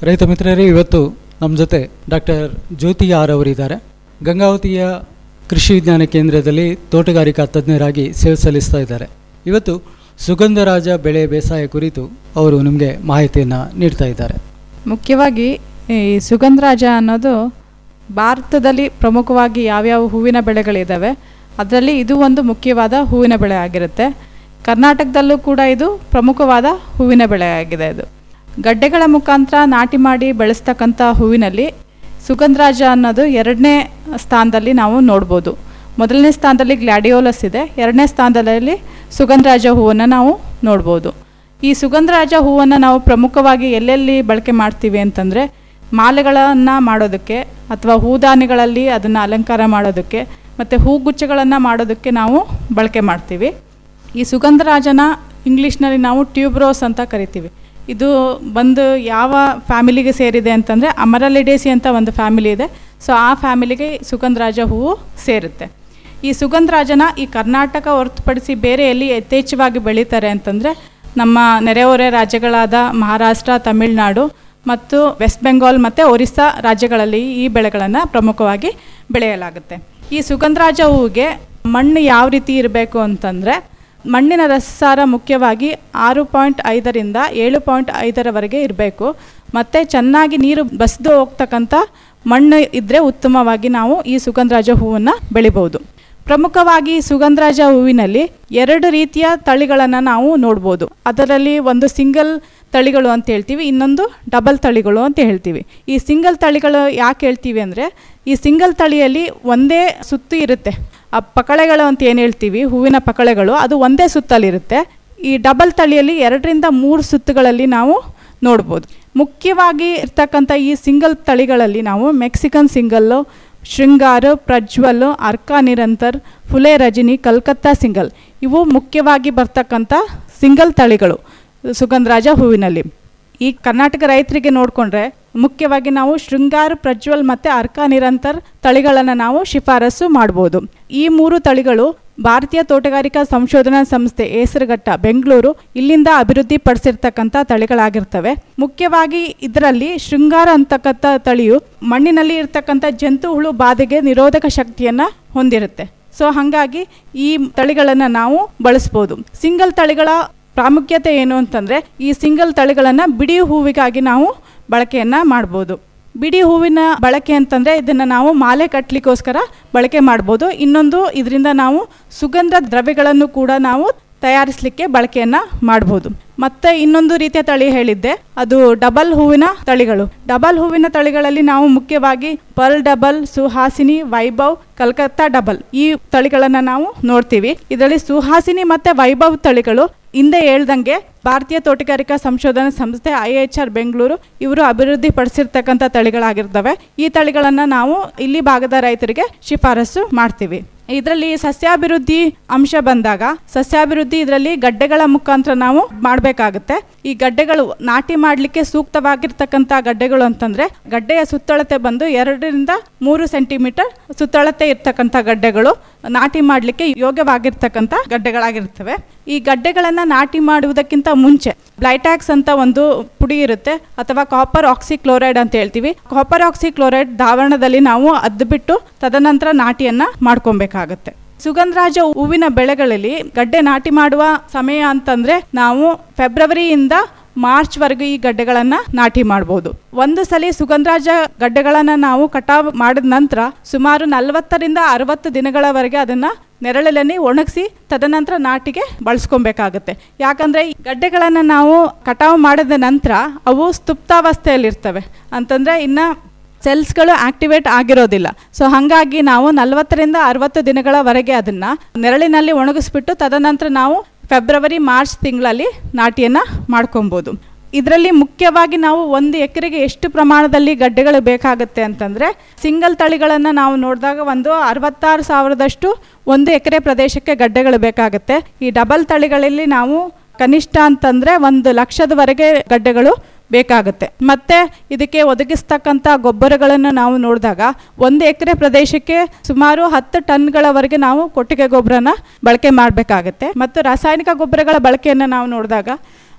ರೈತ ಮಿತ್ರರೇ ಇವತ್ತು ನಮ್ಮ ಜೊತೆ ಡಾಕ್ಟರ್ ಜ್ಯೋತಿ ಆರ್ ಅವರಿದ್ದಾರೆ ಗಂಗಾವತಿಯ ಕೃಷಿ ವಿಜ್ಞಾನ ಕೇಂದ್ರದಲ್ಲಿ ತೋಟಗಾರಿಕಾ ತಜ್ಞರಾಗಿ ಸೇವೆ ಸಲ್ಲಿಸ್ತಾ ಇದ್ದಾರೆ ಇವತ್ತು ಸುಗಂಧರಾಜ ಬೆಳೆ ಬೇಸಾಯ ಕುರಿತು ಅವರು ನಿಮಗೆ ಮಾಹಿತಿಯನ್ನು ನೀಡ್ತಾ ಇದ್ದಾರೆ ಮುಖ್ಯವಾಗಿ ಈ ಸುಗಂಧರಾಜ ಅನ್ನೋದು ಭಾರತದಲ್ಲಿ ಪ್ರಮುಖವಾಗಿ ಯಾವ್ಯಾವ ಹೂವಿನ ಬೆಳೆಗಳಿದ್ದಾವೆ ಅದರಲ್ಲಿ ಇದು ಒಂದು ಮುಖ್ಯವಾದ ಹೂವಿನ ಬೆಳೆ ಆಗಿರುತ್ತೆ ಕರ್ನಾಟಕದಲ್ಲೂ ಕೂಡ ಇದು ಪ್ರಮುಖವಾದ ಹೂವಿನ ಬೆಳೆ ಆಗಿದೆ ಇದು ಗಡ್ಡೆಗಳ ಮುಖಾಂತರ ನಾಟಿ ಮಾಡಿ ಬೆಳೆಸ್ತಕ್ಕಂಥ ಹೂವಿನಲ್ಲಿ ಸುಗಂಧರಾಜ ಅನ್ನೋದು ಎರಡನೇ ಸ್ಥಾನದಲ್ಲಿ ನಾವು ನೋಡ್ಬೋದು ಮೊದಲನೇ ಸ್ಥಾನದಲ್ಲಿ ಗ್ಲ್ಯಾಡಿಯೋಲಸ್ ಇದೆ ಎರಡನೇ ಸ್ಥಾನದಲ್ಲಿ ಸುಗಂಧರಾಜ ಹೂವನ್ನು ನಾವು ನೋಡ್ಬೋದು ಈ ಸುಗಂಧರಾಜ ಹೂವನ್ನು ನಾವು ಪ್ರಮುಖವಾಗಿ ಎಲ್ಲೆಲ್ಲಿ ಬಳಕೆ ಮಾಡ್ತೀವಿ ಅಂತಂದರೆ ಮಾಲೆಗಳನ್ನು ಮಾಡೋದಕ್ಕೆ ಅಥವಾ ಹೂದಾನಿಗಳಲ್ಲಿ ಅದನ್ನು ಅಲಂಕಾರ ಮಾಡೋದಕ್ಕೆ ಮತ್ತು ಹೂಗುಚ್ಛಗಳನ್ನು ಮಾಡೋದಕ್ಕೆ ನಾವು ಬಳಕೆ ಮಾಡ್ತೀವಿ ಈ ಸುಗಂಧರಾಜನ ಇಂಗ್ಲೀಷ್ನಲ್ಲಿ ನಾವು ಟ್ಯೂಬ್ರೋಸ್ ಅಂತ ಕರಿತೀವಿ ಇದು ಬಂದು ಯಾವ ಫ್ಯಾಮಿಲಿಗೆ ಸೇರಿದೆ ಅಂತಂದರೆ ಅಮರಲಿಡೇಸಿ ಅಂತ ಒಂದು ಫ್ಯಾಮಿಲಿ ಇದೆ ಸೊ ಆ ಫ್ಯಾಮಿಲಿಗೆ ಸುಗಂಧರಾಜ ಹೂವು ಸೇರುತ್ತೆ ಈ ಸುಗಂಧರಾಜನ ಈ ಕರ್ನಾಟಕ ಹೊರತುಪಡಿಸಿ ಬೇರೆ ಎಲ್ಲಿ ಯಥೇಚ್ಛವಾಗಿ ಬೆಳೀತಾರೆ ಅಂತಂದರೆ ನಮ್ಮ ನೆರೆಹೊರೆ ರಾಜ್ಯಗಳಾದ ಮಹಾರಾಷ್ಟ್ರ ತಮಿಳುನಾಡು ಮತ್ತು ವೆಸ್ಟ್ ಬೆಂಗಾಲ್ ಮತ್ತು ಒರಿಸ್ಸಾ ರಾಜ್ಯಗಳಲ್ಲಿ ಈ ಬೆಳೆಗಳನ್ನು ಪ್ರಮುಖವಾಗಿ ಬೆಳೆಯಲಾಗುತ್ತೆ ಈ ಸುಗಂಧರಾಜ ಹೂವಿಗೆ ಮಣ್ಣು ಯಾವ ರೀತಿ ಇರಬೇಕು ಅಂತಂದರೆ ಮಣ್ಣಿನ ರಸಸಾರ ಮುಖ್ಯವಾಗಿ ಆರು ಪಾಯಿಂಟ್ ಐದರಿಂದ ಏಳು ಪಾಯಿಂಟ್ ಐದರವರೆಗೆ ಇರಬೇಕು ಮತ್ತು ಚೆನ್ನಾಗಿ ನೀರು ಬಸಿದು ಹೋಗ್ತಕ್ಕಂಥ ಮಣ್ಣು ಇದ್ದರೆ ಉತ್ತಮವಾಗಿ ನಾವು ಈ ಸುಗಂಧರಾಜ ಹೂವನ್ನು ಬೆಳಿಬೋದು ಪ್ರಮುಖವಾಗಿ ಸುಗಂಧರಾಜ ಹೂವಿನಲ್ಲಿ ಎರಡು ರೀತಿಯ ತಳಿಗಳನ್ನು ನಾವು ನೋಡ್ಬೋದು ಅದರಲ್ಲಿ ಒಂದು ಸಿಂಗಲ್ ತಳಿಗಳು ಅಂತ ಹೇಳ್ತೀವಿ ಇನ್ನೊಂದು ಡಬಲ್ ತಳಿಗಳು ಅಂತ ಹೇಳ್ತೀವಿ ಈ ಸಿಂಗಲ್ ತಳಿಗಳು ಯಾಕೆ ಹೇಳ್ತೀವಿ ಅಂದರೆ ಈ ಸಿಂಗಲ್ ತಳಿಯಲ್ಲಿ ಒಂದೇ ಸುತ್ತು ಇರುತ್ತೆ ಆ ಪಕಳೆಗಳು ಅಂತ ಏನು ಹೇಳ್ತೀವಿ ಹೂವಿನ ಪಕಳೆಗಳು ಅದು ಒಂದೇ ಸುತ್ತಲಿರುತ್ತೆ ಈ ಡಬಲ್ ತಳಿಯಲ್ಲಿ ಎರಡರಿಂದ ಮೂರು ಸುತ್ತುಗಳಲ್ಲಿ ನಾವು ನೋಡ್ಬೋದು ಮುಖ್ಯವಾಗಿ ಇರ್ತಕ್ಕಂಥ ಈ ಸಿಂಗಲ್ ತಳಿಗಳಲ್ಲಿ ನಾವು Mexican single Shringar Prajwal Arka Nirantar Phule Rajani Calcutta single ಇವು ಮುಖ್ಯವಾಗಿ ಬರ್ತಕ್ಕಂಥ ಸಿಂಗಲ್ ತಳಿಗಳು ಸುಗಂಧರಾಜ ಹೂವಿನಲ್ಲಿ ಈ ಕರ್ನಾಟಕ ರೈತರಿಗೆ ನೋಡಿಕೊಂಡ್ರೆ ಮುಖ್ಯವಾಗಿ ನಾವು ಶೃಂಗಾರ ಪ್ರಜ್ವಲ್ ಮತ್ತು ಅರ್ಕಾ ನಿರಂತರ್ ತಳಿಗಳನ್ನು ನಾವು ಶಿಫಾರಸು ಮಾಡ್ಬೋದು ಈ ಮೂರು ತಳಿಗಳು ಭಾರತೀಯ ತೋಟಗಾರಿಕಾ ಸಂಶೋಧನಾ ಸಂಸ್ಥೆ ಹೆಸರುಘಟ್ಟ ಬೆಂಗಳೂರು ಇಲ್ಲಿಂದ ಅಭಿವೃದ್ಧಿ ಪಡಿಸಿರ್ತಕ್ಕಂಥ ತಳಿಗಳಾಗಿರ್ತವೆ ಮುಖ್ಯವಾಗಿ ಇದರಲ್ಲಿ ಶೃಂಗಾರ ಅಂತಕ್ಕಂಥ ತಳಿಯು ಮಣ್ಣಿನಲ್ಲಿ ಇರ್ತಕ್ಕಂಥ ಜಂತು ಹುಳು ಬಾಧೆಗೆ ನಿರೋಧಕ ಶಕ್ತಿಯನ್ನು ಹೊಂದಿರುತ್ತೆ ಸೊ ಹಾಗಾಗಿ ಈ ತಳಿಗಳನ್ನು ನಾವು ಬಳಸ್ಬೋದು ಸಿಂಗಲ್ ತಳಿಗಳ ಪ್ರಾಮುಖ್ಯತೆ ಏನು ಅಂತಂದರೆ ಈ ಸಿಂಗಲ್ ತಳಿಗಳನ್ನು ಬಿಡಿ ಹೂವಿಗಾಗಿ ನಾವು ಬಳಕೆಯನ್ನು ಮಾಡ್ಬೋದು ಬಿಡಿ ಹೂವಿನ ಬಳಕೆ ಅಂತಂದರೆ ಇದನ್ನು ನಾವು ಮಾಲೆ ಕಟ್ಟಲಿಕ್ಕೋಸ್ಕರ ಬಳಕೆ ಮಾಡ್ಬೋದು ಇನ್ನೊಂದು ಇದರಿಂದ ನಾವು ಸುಗಂಧ ದ್ರವ್ಯಗಳನ್ನು ಕೂಡ ನಾವು ತಯಾರಿಸಲಿಕ್ಕೆ ಬಳಕೆಯನ್ನು ಮಾಡ್ಬೋದು ಮತ್ತೆ ಇನ್ನೊಂದು ರೀತಿಯ ತಳಿ ಹೇಳಿದ್ದೆ ಅದು ಡಬಲ್ ಹೂವಿನ ತಳಿಗಳು ಡಬಲ್ ಹೂವಿನ ತಳಿಗಳಲ್ಲಿ ನಾವು ಮುಖ್ಯವಾಗಿ pearl double Suhasini Vaibhav Calcutta double ಈ ತಳಿಗಳನ್ನು ನಾವು ನೋಡ್ತೀವಿ ಇದರಲ್ಲಿ ಸುಹಾಸಿನಿ ಮತ್ತು ವೈಭವ್ ತಳಿಗಳು ಹಿಂದೆ ಹೇಳ್ದಂಗೆ ಭಾರತೀಯ ತೋಟಗಾರಿಕಾ ಸಂಶೋಧನಾ ಸಂಸ್ಥೆ ಐ ಎಚ್ ಆರ್ ಬೆಂಗಳೂರು ಇವರು ಅಭಿವೃದ್ಧಿ ಪಡಿಸಿರ್ತಕ್ಕಂಥ ತಳಿಗಳಾಗಿರ್ತವೆ ಈ ತಳಿಗಳನ್ನು ನಾವು ಇಲ್ಲಿ ಭಾಗದ ರೈತರಿಗೆ ಶಿಫಾರಸು ಮಾಡ್ತೀವಿ ಇದರಲ್ಲಿ ಸಸ್ಯಾಭಿವೃದ್ಧಿ ಅಂಶ ಬಂದಾಗ ಸಸ್ಯಾಭಿವೃದ್ಧಿ ಇದರಲ್ಲಿ ಗಡ್ಡೆಗಳ ಮುಖಾಂತರ ನಾವು ಮಾಡಬೇಕಾಗುತ್ತೆ ಈ ಗಡ್ಡೆಗಳು ನಾಟಿ ಮಾಡಲಿಕ್ಕೆ ಸೂಕ್ತವಾಗಿರ್ತಕ್ಕಂಥ ಗಡ್ಡೆಗಳು ಅಂತಂದರೆ ಗಡ್ಡೆಯ ಸುತ್ತಳತೆ ಬಂದು ಎರಡರಿಂದ ಮೂರು ಸೆಂಟಿಮೀಟರ್ ಸುತ್ತಳತೆ ಇರ್ತಕ್ಕಂಥ ಗಡ್ಡೆಗಳು ನಾಟಿ ಮಾಡಲಿಕ್ಕೆ ಯೋಗ್ಯವಾಗಿರ್ತಕ್ಕಂಥ ಗಡ್ಡೆಗಳಾಗಿರ್ತವೆ ಈ ಗಡ್ಡೆಗಳನ್ನು ನಾಟಿ ಮಾಡುವುದಕ್ಕಿಂತ ಮುಂಚೆ ಬ್ಲೈಟ್ಯಾಕ್ಸ್ ಅಂತ ಒಂದು ಪುಡಿ ಇರುತ್ತೆ ಅಥವಾ ಕಾಪರ್ ಆಕ್ಸಿಕ್ಲೋರೈಡ್ ಅಂತ ಹೇಳ್ತೀವಿ ಕಾಪರ್ ಆಕ್ಸಿಕ್ಲೋರೈಡ್ ಧಾವರಣದಲ್ಲಿ ನಾವು ಅದ್ಬಿಟ್ಟು ತದನಂತರ ನಾಟಿಯನ್ನು ಮಾಡ್ಕೊಬೇಕಾಗತ್ತೆ ಸುಗಂಧರಾಜ ಹೂವಿನ ಬೆಳೆಗಳಲ್ಲಿ ಗಡ್ಡೆ ನಾಟಿ ಮಾಡುವ ಸಮಯ ಅಂತಂದ್ರೆ ನಾವು ಫೆಬ್ರವರಿಯಿಂದ ಮಾರ್ಚ್ವರೆಗೂ ಈ ಗಡ್ಡೆಗಳನ್ನು ನಾಟಿ ಮಾಡ್ಬೋದು ಒಂದು ಸಲ ಸುಗಂಧರಾಜ ಗಡ್ಡೆಗಳನ್ನು ನಾವು ಕಟಾವು ಮಾಡಿದ ನಂತರ ಸುಮಾರು ನಲವತ್ತರಿಂದ ಅರವತ್ತು ದಿನಗಳವರೆಗೆ ಅದನ್ನು ನೆರಳಲ್ಲಿ ಒಣಗಿಸಿ ತದನಂತರ ನಾಟಿಗೆ ಬಳಸ್ಕೊಬೇಕಾಗತ್ತೆ ಯಾಕಂದರೆ ಈ ಗಡ್ಡೆಗಳನ್ನು ನಾವು ಕಟಾವು ಮಾಡಿದ ನಂತರ ಅವು ಸ್ತುಪ್ತಾವಸ್ಥೆಯಲ್ಲಿರ್ತವೆ ಅಂತಂದರೆ ಇನ್ನು ಸೆಲ್ಸ್ಗಳು ಆಕ್ಟಿವೇಟ್ ಆಗಿರೋದಿಲ್ಲ ಸೊ ಹಾಗಾಗಿ ನಾವು ನಲವತ್ತರಿಂದ ಅರವತ್ತು ದಿನಗಳವರೆಗೆ ಅದನ್ನು ನೆರಳಿನಲ್ಲಿ ಒಣಗಿಸ್ಬಿಟ್ಟು ತದನಂತರ ನಾವು ಫೆಬ್ರವರಿ ಮಾರ್ಚ್ ತಿಂಗಳಲ್ಲಿ ನಾಟಿಯನ್ನು ಮಾಡ್ಕೊಬೋದು ಇದರಲ್ಲಿ ಮುಖ್ಯವಾಗಿ ನಾವು ಒಂದು ಎಕರೆಗೆ ಎಷ್ಟು ಪ್ರಮಾಣದಲ್ಲಿ ಗಡ್ಡೆಗಳು ಬೇಕಾಗುತ್ತೆ ಅಂತಂದರೆ ಸಿಂಗಲ್ ತಳಿಗಳನ್ನು ನಾವು ನೋಡಿದಾಗ ಒಂದು ಅರವತ್ತಾರು ಸಾವಿರದಷ್ಟು ಒಂದು ಎಕರೆ ಪ್ರದೇಶಕ್ಕೆ ಗಡ್ಡೆಗಳು ಬೇಕಾಗುತ್ತೆ ಈ ಡಬಲ್ ತಳಿಗಳಲ್ಲಿ ನಾವು ಕನಿಷ್ಠ ಅಂತಂದರೆ ಒಂದು ಲಕ್ಷದವರೆಗೆ ಗಡ್ಡೆಗಳು ಬೇಕಾಗುತ್ತೆ ಮತ್ತೆ ಇದಕ್ಕೆ ಒದಗಿಸ್ತಕ್ಕಂಥ ಗೊಬ್ಬರಗಳನ್ನು ನಾವು ನೋಡಿದಾಗ ಒಂದು ಎಕರೆ ಪ್ರದೇಶಕ್ಕೆ ಸುಮಾರು ಹತ್ತು ಟನ್ಗಳವರೆಗೆ ನಾವು ಕೊಟ್ಟಿಗೆ ಗೊಬ್ಬರನ ಬಳಕೆ ಮಾಡಬೇಕಾಗತ್ತೆ ಮತ್ತು ರಾಸಾಯನಿಕ ಗೊಬ್ಬರಗಳ ಬಳಕೆಯನ್ನು ನಾವು ನೋಡಿದಾಗ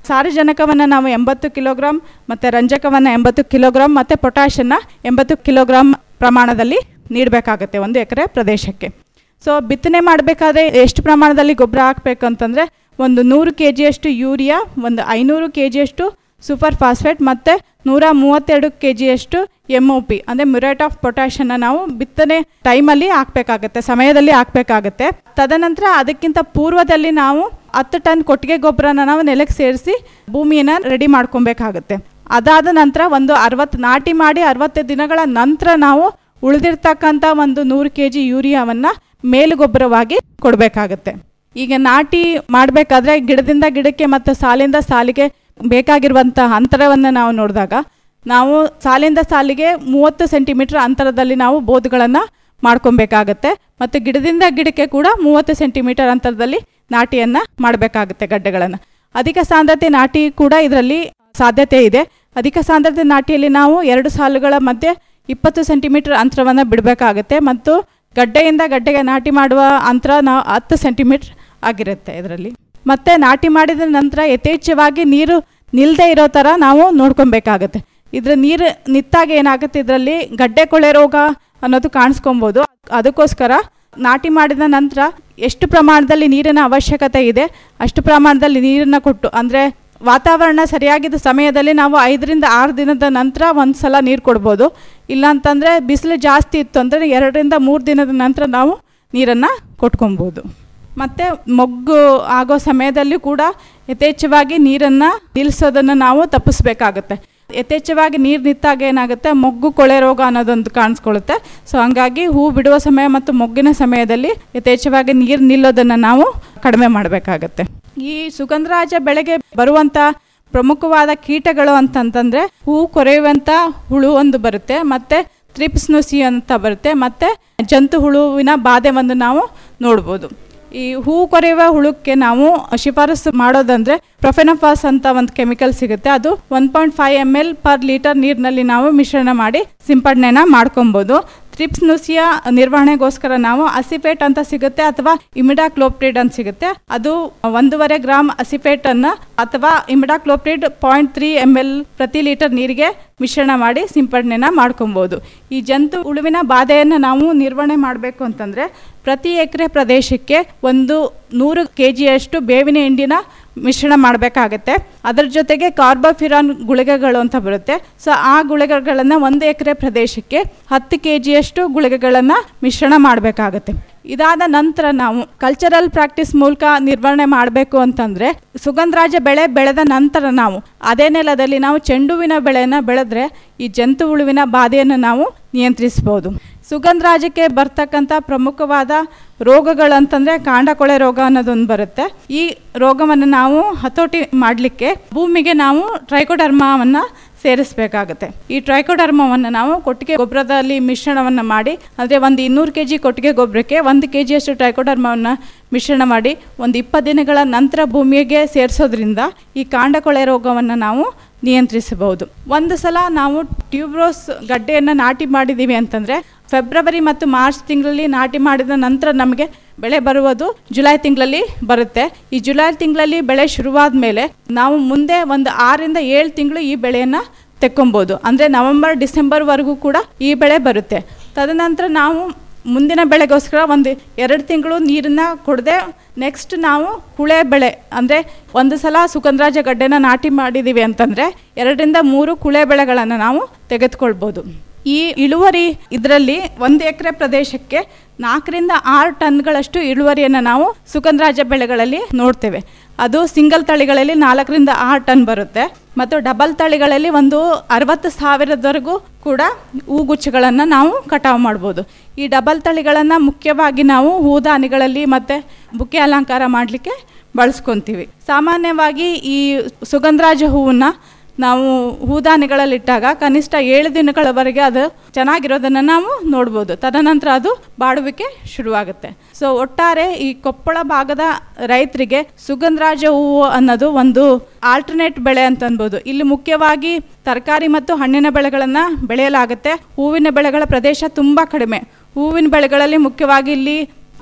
ಸಾರಜನಕವನ್ನು ನಾವು ಎಂಬತ್ತು ಕಿಲೋಗ್ರಾಮ್ ಮತ್ತು ರಂಜಕವನ್ನು ಎಂಬತ್ತು ಕಿಲೋಗ್ರಾಮ್ ಮತ್ತು ಪೊಟ್ಯಾಷನ್ನು ಎಂಬತ್ತು ಕಿಲೋಗ್ರಾಮ್ ಪ್ರಮಾಣದಲ್ಲಿ ನೀಡಬೇಕಾಗುತ್ತೆ ಒಂದು ಎಕರೆ ಪ್ರದೇಶಕ್ಕೆ ಸೊ ಬಿತ್ತನೆ ಮಾಡಬೇಕಾದ್ರೆ ಎಷ್ಟು ಪ್ರಮಾಣದಲ್ಲಿ ಗೊಬ್ಬರ ಹಾಕಬೇಕು ಅಂತಂದರೆ ಒಂದು ನೂರು ಕೆ ಜಿಯಷ್ಟು ಯೂರಿಯಾ ಒಂದು ಐನೂರು ಕೆ ಜಿಯಷ್ಟು ಸೂಪರ್ ಫಾಸ್ಫೇಟ್ ಮತ್ತು ನೂರ ಮೂವತ್ತೆರಡು ಕೆ ಜಿಯಷ್ಟು ಎಮ್ ಒ ಪಿ ಅಂದರೆ ಮ್ಯುರೇಟ್ ಆಫ್ ಪೊಟ್ಯಾಷನ್ನ ನಾವು ಬಿತ್ತನೆ ಟೈಮಲ್ಲಿ ಹಾಕಬೇಕಾಗತ್ತೆ ಸಮಯದಲ್ಲಿ ಹಾಕಬೇಕಾಗತ್ತೆ ತದನಂತರ ಅದಕ್ಕಿಂತ ಪೂರ್ವದಲ್ಲಿ ನಾವು ಹತ್ತು ಟನ್ ಕೊಟ್ಟಿಗೆ ಗೊಬ್ಬರನ ನಾವು ನೆಲಕ್ಕೆ ಸೇರಿಸಿ ಭೂಮಿಯನ್ನು ರೆಡಿ ಮಾಡ್ಕೊಬೇಕಾಗತ್ತೆ ಅದಾದ ನಂತರ ಒಂದು ಅರವತ್ತು ನಾಟಿ ಮಾಡಿ ಅರವತ್ತು ದಿನಗಳ ನಂತರ ನಾವು ಉಳಿದಿರ್ತಕ್ಕಂಥ ಒಂದು ನೂರು ಕೆ ಜಿ ಯೂರಿಯಾವನ್ನು ಮೇಲುಗೊಬ್ಬರವಾಗಿ ಕೊಡಬೇಕಾಗತ್ತೆ ಈಗ ನಾಟಿ ಮಾಡಬೇಕಾದ್ರೆ ಗಿಡದಿಂದ ಗಿಡಕ್ಕೆ ಮತ್ತು ಸಾಲಿಂದ ಸಾಲಿಗೆ ಬೇಕಾಗಿರುವಂಥ ಅಂತರವನ್ನು ನಾವು ನೋಡಿದಾಗ ನಾವು ಸಾಲಿಂದ ಸಾಲಿಗೆ ಮೂವತ್ತು ಸೆಂಟಿಮೀಟರ್ ಅಂತರದಲ್ಲಿ ನಾವು ಬೋಧುಗಳನ್ನು ಮಾಡ್ಕೊಬೇಕಾಗತ್ತೆ ಮತ್ತು ಗಿಡದಿಂದ ಗಿಡಕ್ಕೆ ಕೂಡ ಮೂವತ್ತು ಸೆಂಟಿಮೀಟರ್ ಅಂತರದಲ್ಲಿ ನಾಟಿಯನ್ನು ಮಾಡಬೇಕಾಗುತ್ತೆ ಗಡ್ಡೆಗಳನ್ನು ಅಧಿಕ ಸಾಂದ್ರತೆ ನಾಟಿ ಕೂಡ ಇದರಲ್ಲಿ ಸಾಧ್ಯತೆ ಇದೆ ಅಧಿಕ ಸಾಂದ್ರತೆ ನಾಟಿಯಲ್ಲಿ ನಾವು ಎರಡು ಸಾಲುಗಳ ಮಧ್ಯೆ ಇಪ್ಪತ್ತು ಸೆಂಟಿಮೀಟರ್ ಅಂತರವನ್ನು ಬಿಡಬೇಕಾಗುತ್ತೆ ಮತ್ತು ಗಡ್ಡೆಯಿಂದ ಗಡ್ಡೆಗೆ ನಾಟಿ ಮಾಡುವ ಅಂತರ ನಾವು ಹತ್ತು ಸೆಂಟಿಮೀಟ್ರ್ ಆಗಿರುತ್ತೆ ಇದರಲ್ಲಿ ಮತ್ತು ನಾಟಿ ಮಾಡಿದ ನಂತರ ಯಥೇಚ್ಛವಾಗಿ ನೀರು ನಿಲ್ಲದೆ ಇರೋ ಥರ ನಾವು ನೋಡ್ಕೊಬೇಕಾಗತ್ತೆ ಇದ್ರ ನೀರು ನಿತ್ತಾಗ ಏನಾಗುತ್ತೆ ಇದರಲ್ಲಿ ಗಡ್ಡೆ ಕೊಳೆ ರೋಗ ಅನ್ನೋದು ಕಾಣಿಸ್ಕೊಬೋದು ಅದಕ್ಕೋಸ್ಕರ ನಾಟಿ ಮಾಡಿದ ನಂತರ ಎಷ್ಟು ಪ್ರಮಾಣದಲ್ಲಿ ನೀರಿನ ಅವಶ್ಯಕತೆ ಇದೆ ಅಷ್ಟು ಪ್ರಮಾಣದಲ್ಲಿ ನೀರನ್ನು ಕೊಟ್ಟು ಅಂದರೆ ವಾತಾವರಣ ಸರಿಯಾಗಿದ್ದ ಸಮಯದಲ್ಲಿ ನಾವು ಐದರಿಂದ ಆರು ದಿನದ ನಂತರ ಒಂದು ಸಲ ನೀರು ಕೊಡ್ಬೋದು ಇಲ್ಲಾಂತಂದರೆ ಬಿಸಿಲು ಜಾಸ್ತಿ ಇತ್ತು ಅಂದರೆ ಎರಡರಿಂದ ಮೂರು ದಿನದ ನಂತರ ನಾವು ನೀರನ್ನು ಕೊಟ್ಕೊಬೋದು ಮತ್ತು ಮೊಗ್ಗು ಆಗೋ ಸಮಯದಲ್ಲಿ ಕೂಡ ಯಥೇಚ್ಛವಾಗಿ ನೀರನ್ನು ನಿಲ್ಲಿಸೋದನ್ನು ನಾವು ತಪ್ಪಿಸ್ಬೇಕಾಗುತ್ತೆ ಯಥೇಚ್ಛವಾಗಿ ನೀರು ನಿಂತಾಗ ಏನಾಗುತ್ತೆ ಮೊಗ್ಗು ಕೊಳೆ ರೋಗ ಅನ್ನೋದೊಂದು ಕಾಣಿಸ್ಕೊಳ್ಳುತ್ತೆ ಸೊ ಹಂಗಾಗಿ ಹೂ ಬಿಡುವ ಸಮಯ ಮತ್ತು ಮೊಗ್ಗಿನ ಸಮಯದಲ್ಲಿ ಯಥೇಚ್ಛವಾಗಿ ನೀರು ನಿಲ್ಲೋದನ್ನು ನಾವು ಕಡಿಮೆ ಮಾಡಬೇಕಾಗತ್ತೆ ಈ ಸುಗಂಧರಾಜ ಬೆಳೆಗೆ ಬರುವಂಥ ಪ್ರಮುಖವಾದ ಕೀಟಗಳು ಅಂತಂತಂದರೆ ಹೂ ಕೊರೆಯುವಂಥ ಹುಳು ಒಂದು ಬರುತ್ತೆ ಮತ್ತು ತ್ರಿಪ್ಸ್ ನುಸಿ ಅಂತ ಬರುತ್ತೆ ಮತ್ತು ಜಂತು ಹುಳುವಿನ ಬಾಧೆ ಒಂದು ನಾವು ನೋಡ್ಬೋದು ಈ ಹೂ ಕೊರೆಯುವ ಹುಳುಕ್ಕೆ ನಾವು ಶಿಫಾರಸು ಮಾಡೋದಂದ್ರೆ ಪ್ರೊಫೆನಫಾಸ್ ಅಂತ ಒಂದು ಕೆಮಿಕಲ್ ಸಿಗುತ್ತೆ ಅದು one point five M L per litre ನೀರಿನಲ್ಲಿ ನಾವು ಮಿಶ್ರಣ ಮಾಡಿ ಸಿಂಪಡಣೆನ ಮಾಡ್ಕೊಬೋದು ತ್ರಿಪ್ಸ್ ನುಸಿಯ ನಿರ್ವಹಣೆಗೋಸ್ಕರ ನಾವು ಅಸಿಫೇಟ್ ಅಂತ ಸಿಗುತ್ತೆ ಅಥವಾ ಇಮಿಡಾಕ್ಲೋಪ್ರಿಡ್ ಅಂತ ಸಿಗುತ್ತೆ ಅದು ಒಂದೂವರೆ ಗ್ರಾಮ್ ಅಸಿಫೇಟ್ ಅನ್ನ ಅಥವಾ imidacloprid point three M L ಪ್ರತಿ ಲೀಟರ್ ನೀರಿಗೆ ಮಿಶ್ರಣ ಮಾಡಿ ಸಿಂಪಡಣೆನ ಮಾಡ್ಕೊಬೋದು ಈ ಜಂತು ಹುಳುವಿನ ಬಾಧೆಯನ್ನು ನಾವು ನಿರ್ವಹಣೆ ಮಾಡಬೇಕು ಅಂತಂದರೆ ಪ್ರತಿ ಎಕರೆ ಪ್ರದೇಶಕ್ಕೆ ಒಂದು ನೂರು ಕೆ ಜಿಯಷ್ಟು ಬೇವಿನ ಹಿಂಡಿನ ಮಿಶ್ರಣ ಮಾಡಬೇಕಾಗತ್ತೆ ಅದರ ಜೊತೆಗೆ ಕಾರ್ಬೋಫಿರಾನ್ ಗುಳಿಗೆಗಳು ಅಂತ ಬರುತ್ತೆ ಸೊ ಆ ಗುಳಿಗೆಗಳನ್ನು ಒಂದು ಎಕರೆ ಪ್ರದೇಶಕ್ಕೆ ಹತ್ತು ಕೆ ಜಿಯಷ್ಟು ಗುಳಿಗೆಗಳನ್ನು ಮಿಶ್ರಣ ಮಾಡಬೇಕಾಗತ್ತೆ ಇದಾದ ನಂತರ ನಾವು ಕಲ್ಚರಲ್ ಪ್ರಾಕ್ಟೀಸ್ ಮೂಲಕ ನಿರ್ವಹಣೆ ಮಾಡಬೇಕು ಅಂತಂದರೆ ಸುಗಂಧರಾಜ ಬೆಳೆ ಬೆಳೆದ ನಂತರ ನಾವು ಅದೇ ನೆಲದಲ್ಲಿ ನಾವು ಚೆಂಡುವಿನ ಬೆಳೆಯನ್ನು ಬೆಳೆದ್ರೆ ಈ ಜಂತು ಹುಳುವಿನ ಬಾಧೆಯನ್ನು ನಾವು ನಿಯಂತ್ರಿಸ್ಬೋದು ಸುಗಂಧರಾಜಕ್ಕೆ ಬರ್ತಕ್ಕಂಥ ಪ್ರಮುಖವಾದ ರೋಗಗಳಂತಂದರೆ ಕಾಂಡಕೊಳೆ ರೋಗ ಅನ್ನೋದೊಂದು ಬರುತ್ತೆ ಈ ರೋಗವನ್ನು ನಾವು ಹತೋಟಿ ಮಾಡಲಿಕ್ಕೆ ಭೂಮಿಗೆ ನಾವು ಟ್ರೈಕೋಡರ್ಮಾವನ್ನು ಸೇರಿಸಬೇಕಾಗುತ್ತೆ ಈ ಟ್ರೈಕೋಡರ್ಮವನ್ನು ನಾವು ಕೊಟ್ಟಿಗೆ ಗೊಬ್ಬರದಲ್ಲಿ ಮಿಶ್ರಣವನ್ನು ಮಾಡಿ ಅಂದರೆ ಒಂದು ಇನ್ನೂರು ಕೆ ಜಿ ಕೊಟ್ಟಿಗೆ ಗೊಬ್ಬರಕ್ಕೆ ಒಂದು ಕೆ ಜಿಯಷ್ಟು ಟ್ರೈಕೋಡರ್ಮವನ್ನು ಮಿಶ್ರಣ ಮಾಡಿ ಒಂದು ಇಪ್ಪತ್ತು ದಿನಗಳ ನಂತರ ಭೂಮಿಗೆ ಸೇರಿಸೋದ್ರಿಂದ ಈ ಕಾಂಡಕೊಳೆ ರೋಗವನ್ನು ನಾವು ನಿಯಂತ್ರಿಸಬಹುದು ಒಂದು ಸಲ ನಾವು ಟ್ಯೂಬ್ರೋಸ್ ಗಡ್ಡೆಯನ್ನು ನಾಟಿ ಮಾಡಿದ್ದೀವಿ ಅಂತಂದರೆ ಫೆಬ್ರವರಿ ಮತ್ತು ಮಾರ್ಚ್ ತಿಂಗಳಲ್ಲಿ ನಾಟಿ ಮಾಡಿದ ನಂತರ ನಮಗೆ ಬೆಳೆ ಬರುವುದು ಜುಲೈ ತಿಂಗಳಲ್ಲಿ ಬರುತ್ತೆ ಈ ಜುಲೈ ತಿಂಗಳಲ್ಲಿ ಬೆಳೆ ಶುರುವಾದ ಮೇಲೆ ನಾವು ಮುಂದೆ ಒಂದು ಆರರಿಂದ ಏಳು ತಿಂಗಳು ಈ ಬೆಳೆಯನ್ನು ತೆಕ್ಕೊಬೋದು ಅಂದರೆ ನವೆಂಬರ್ ಡಿಸೆಂಬರ್ವರೆಗೂ ಕೂಡ ಈ ಬೆಳೆ ಬರುತ್ತೆ ತದನಂತರ ನಾವು ಮುಂದಿನ ಬೆಳೆಗೋಸ್ಕರ ಒಂದು ಎರಡು ತಿಂಗಳು ನೀರನ್ನು ಕೊಡದೆ ನೆಕ್ಸ್ಟ್ ನಾವು ಕುಳೆ ಬೆಳೆ ಅಂದರೆ ಒಂದು ಸಲ ಸುಗಂಧರಾಜ ಗಡ್ಡೆನ ನಾಟಿ ಮಾಡಿದ್ದೀವಿ ಅಂತಂದರೆ ಎರಡರಿಂದ ಮೂರು ಕುಳೆ ಬೆಳೆಗಳನ್ನು ನಾವು ತೆಗೆದುಕೊಳ್ಬೋದು ಈ ಇಳುವರಿ ಇದರಲ್ಲಿ ಒಂದು ಎಕರೆ ಪ್ರದೇಶಕ್ಕೆ ನಾಲ್ಕರಿಂದ ಆರು ಟನ್ಗಳಷ್ಟು ಇಳುವರಿಯನ್ನು ನಾವು ಸುಗಂಧರಾಜ ಬೆಳೆಗಳಲ್ಲಿ ನೋಡ್ತೇವೆ ಅದು ಸಿಂಗಲ್ ತಳಿಗಳಲ್ಲಿ ನಾಲ್ಕರಿಂದ ಆರು ಟನ್ ಬರುತ್ತೆ ಮತ್ತು ಡಬಲ್ ತಳಿಗಳಲ್ಲಿ ಒಂದು ಅರವತ್ತು ಸಾವಿರದವರೆಗೂ ಕೂಡ ಹೂಗುಚ್ಛಗಳನ್ನು ನಾವು ಕಟಾವು ಮಾಡ್ಬೋದು ಈ ಡಬಲ್ ತಳಿಗಳನ್ನು ಮುಖ್ಯವಾಗಿ ನಾವು ಹೂದಾನಿಗಳಲ್ಲಿ ಮತ್ತು ಬುಕ್ಕೆ ಅಲಂಕಾರ ಮಾಡಲಿಕ್ಕೆ ಬಳಸ್ಕೊತೀವಿ ಸಾಮಾನ್ಯವಾಗಿ ಈ ಸುಗಂಧರಾಜ ಹೂವನ್ನು ನಾವು ಹೂದಾನಿಗಳಲ್ಲಿಟ್ಟಾಗ ಕನಿಷ್ಠ ಏಳು ದಿನಗಳವರೆಗೆ ಅದು ಚೆನ್ನಾಗಿರೋದನ್ನು ನಾವು ನೋಡ್ಬೋದು ತದನಂತರ ಅದು ಬಾಡುವಿಕೆ ಶುರುವಾಗುತ್ತೆ ಸೊ ಒಟ್ಟಾರೆ ಈ ಕೊಪ್ಪಳ ಭಾಗದ ರೈತರಿಗೆ ಸುಗಂಧರಾಜ ಹೂವು ಅನ್ನೋದು ಒಂದು ಆಲ್ಟರ್ನೇಟ್ ಬೆಳೆ ಅಂತ ಅನ್ಬೋದು ಇಲ್ಲಿ ಮುಖ್ಯವಾಗಿ ತರಕಾರಿ ಮತ್ತು ಹಣ್ಣಿನ ಬೆಳೆಗಳನ್ನು ಬೆಳೆಯಲಾಗುತ್ತೆ ಹೂವಿನ ಬೆಳೆಗಳ ಪ್ರದೇಶ ತುಂಬ ಕಡಿಮೆ ಹೂವಿನ ಬೆಳೆಗಳಲ್ಲಿ ಮುಖ್ಯವಾಗಿ ಇಲ್ಲಿ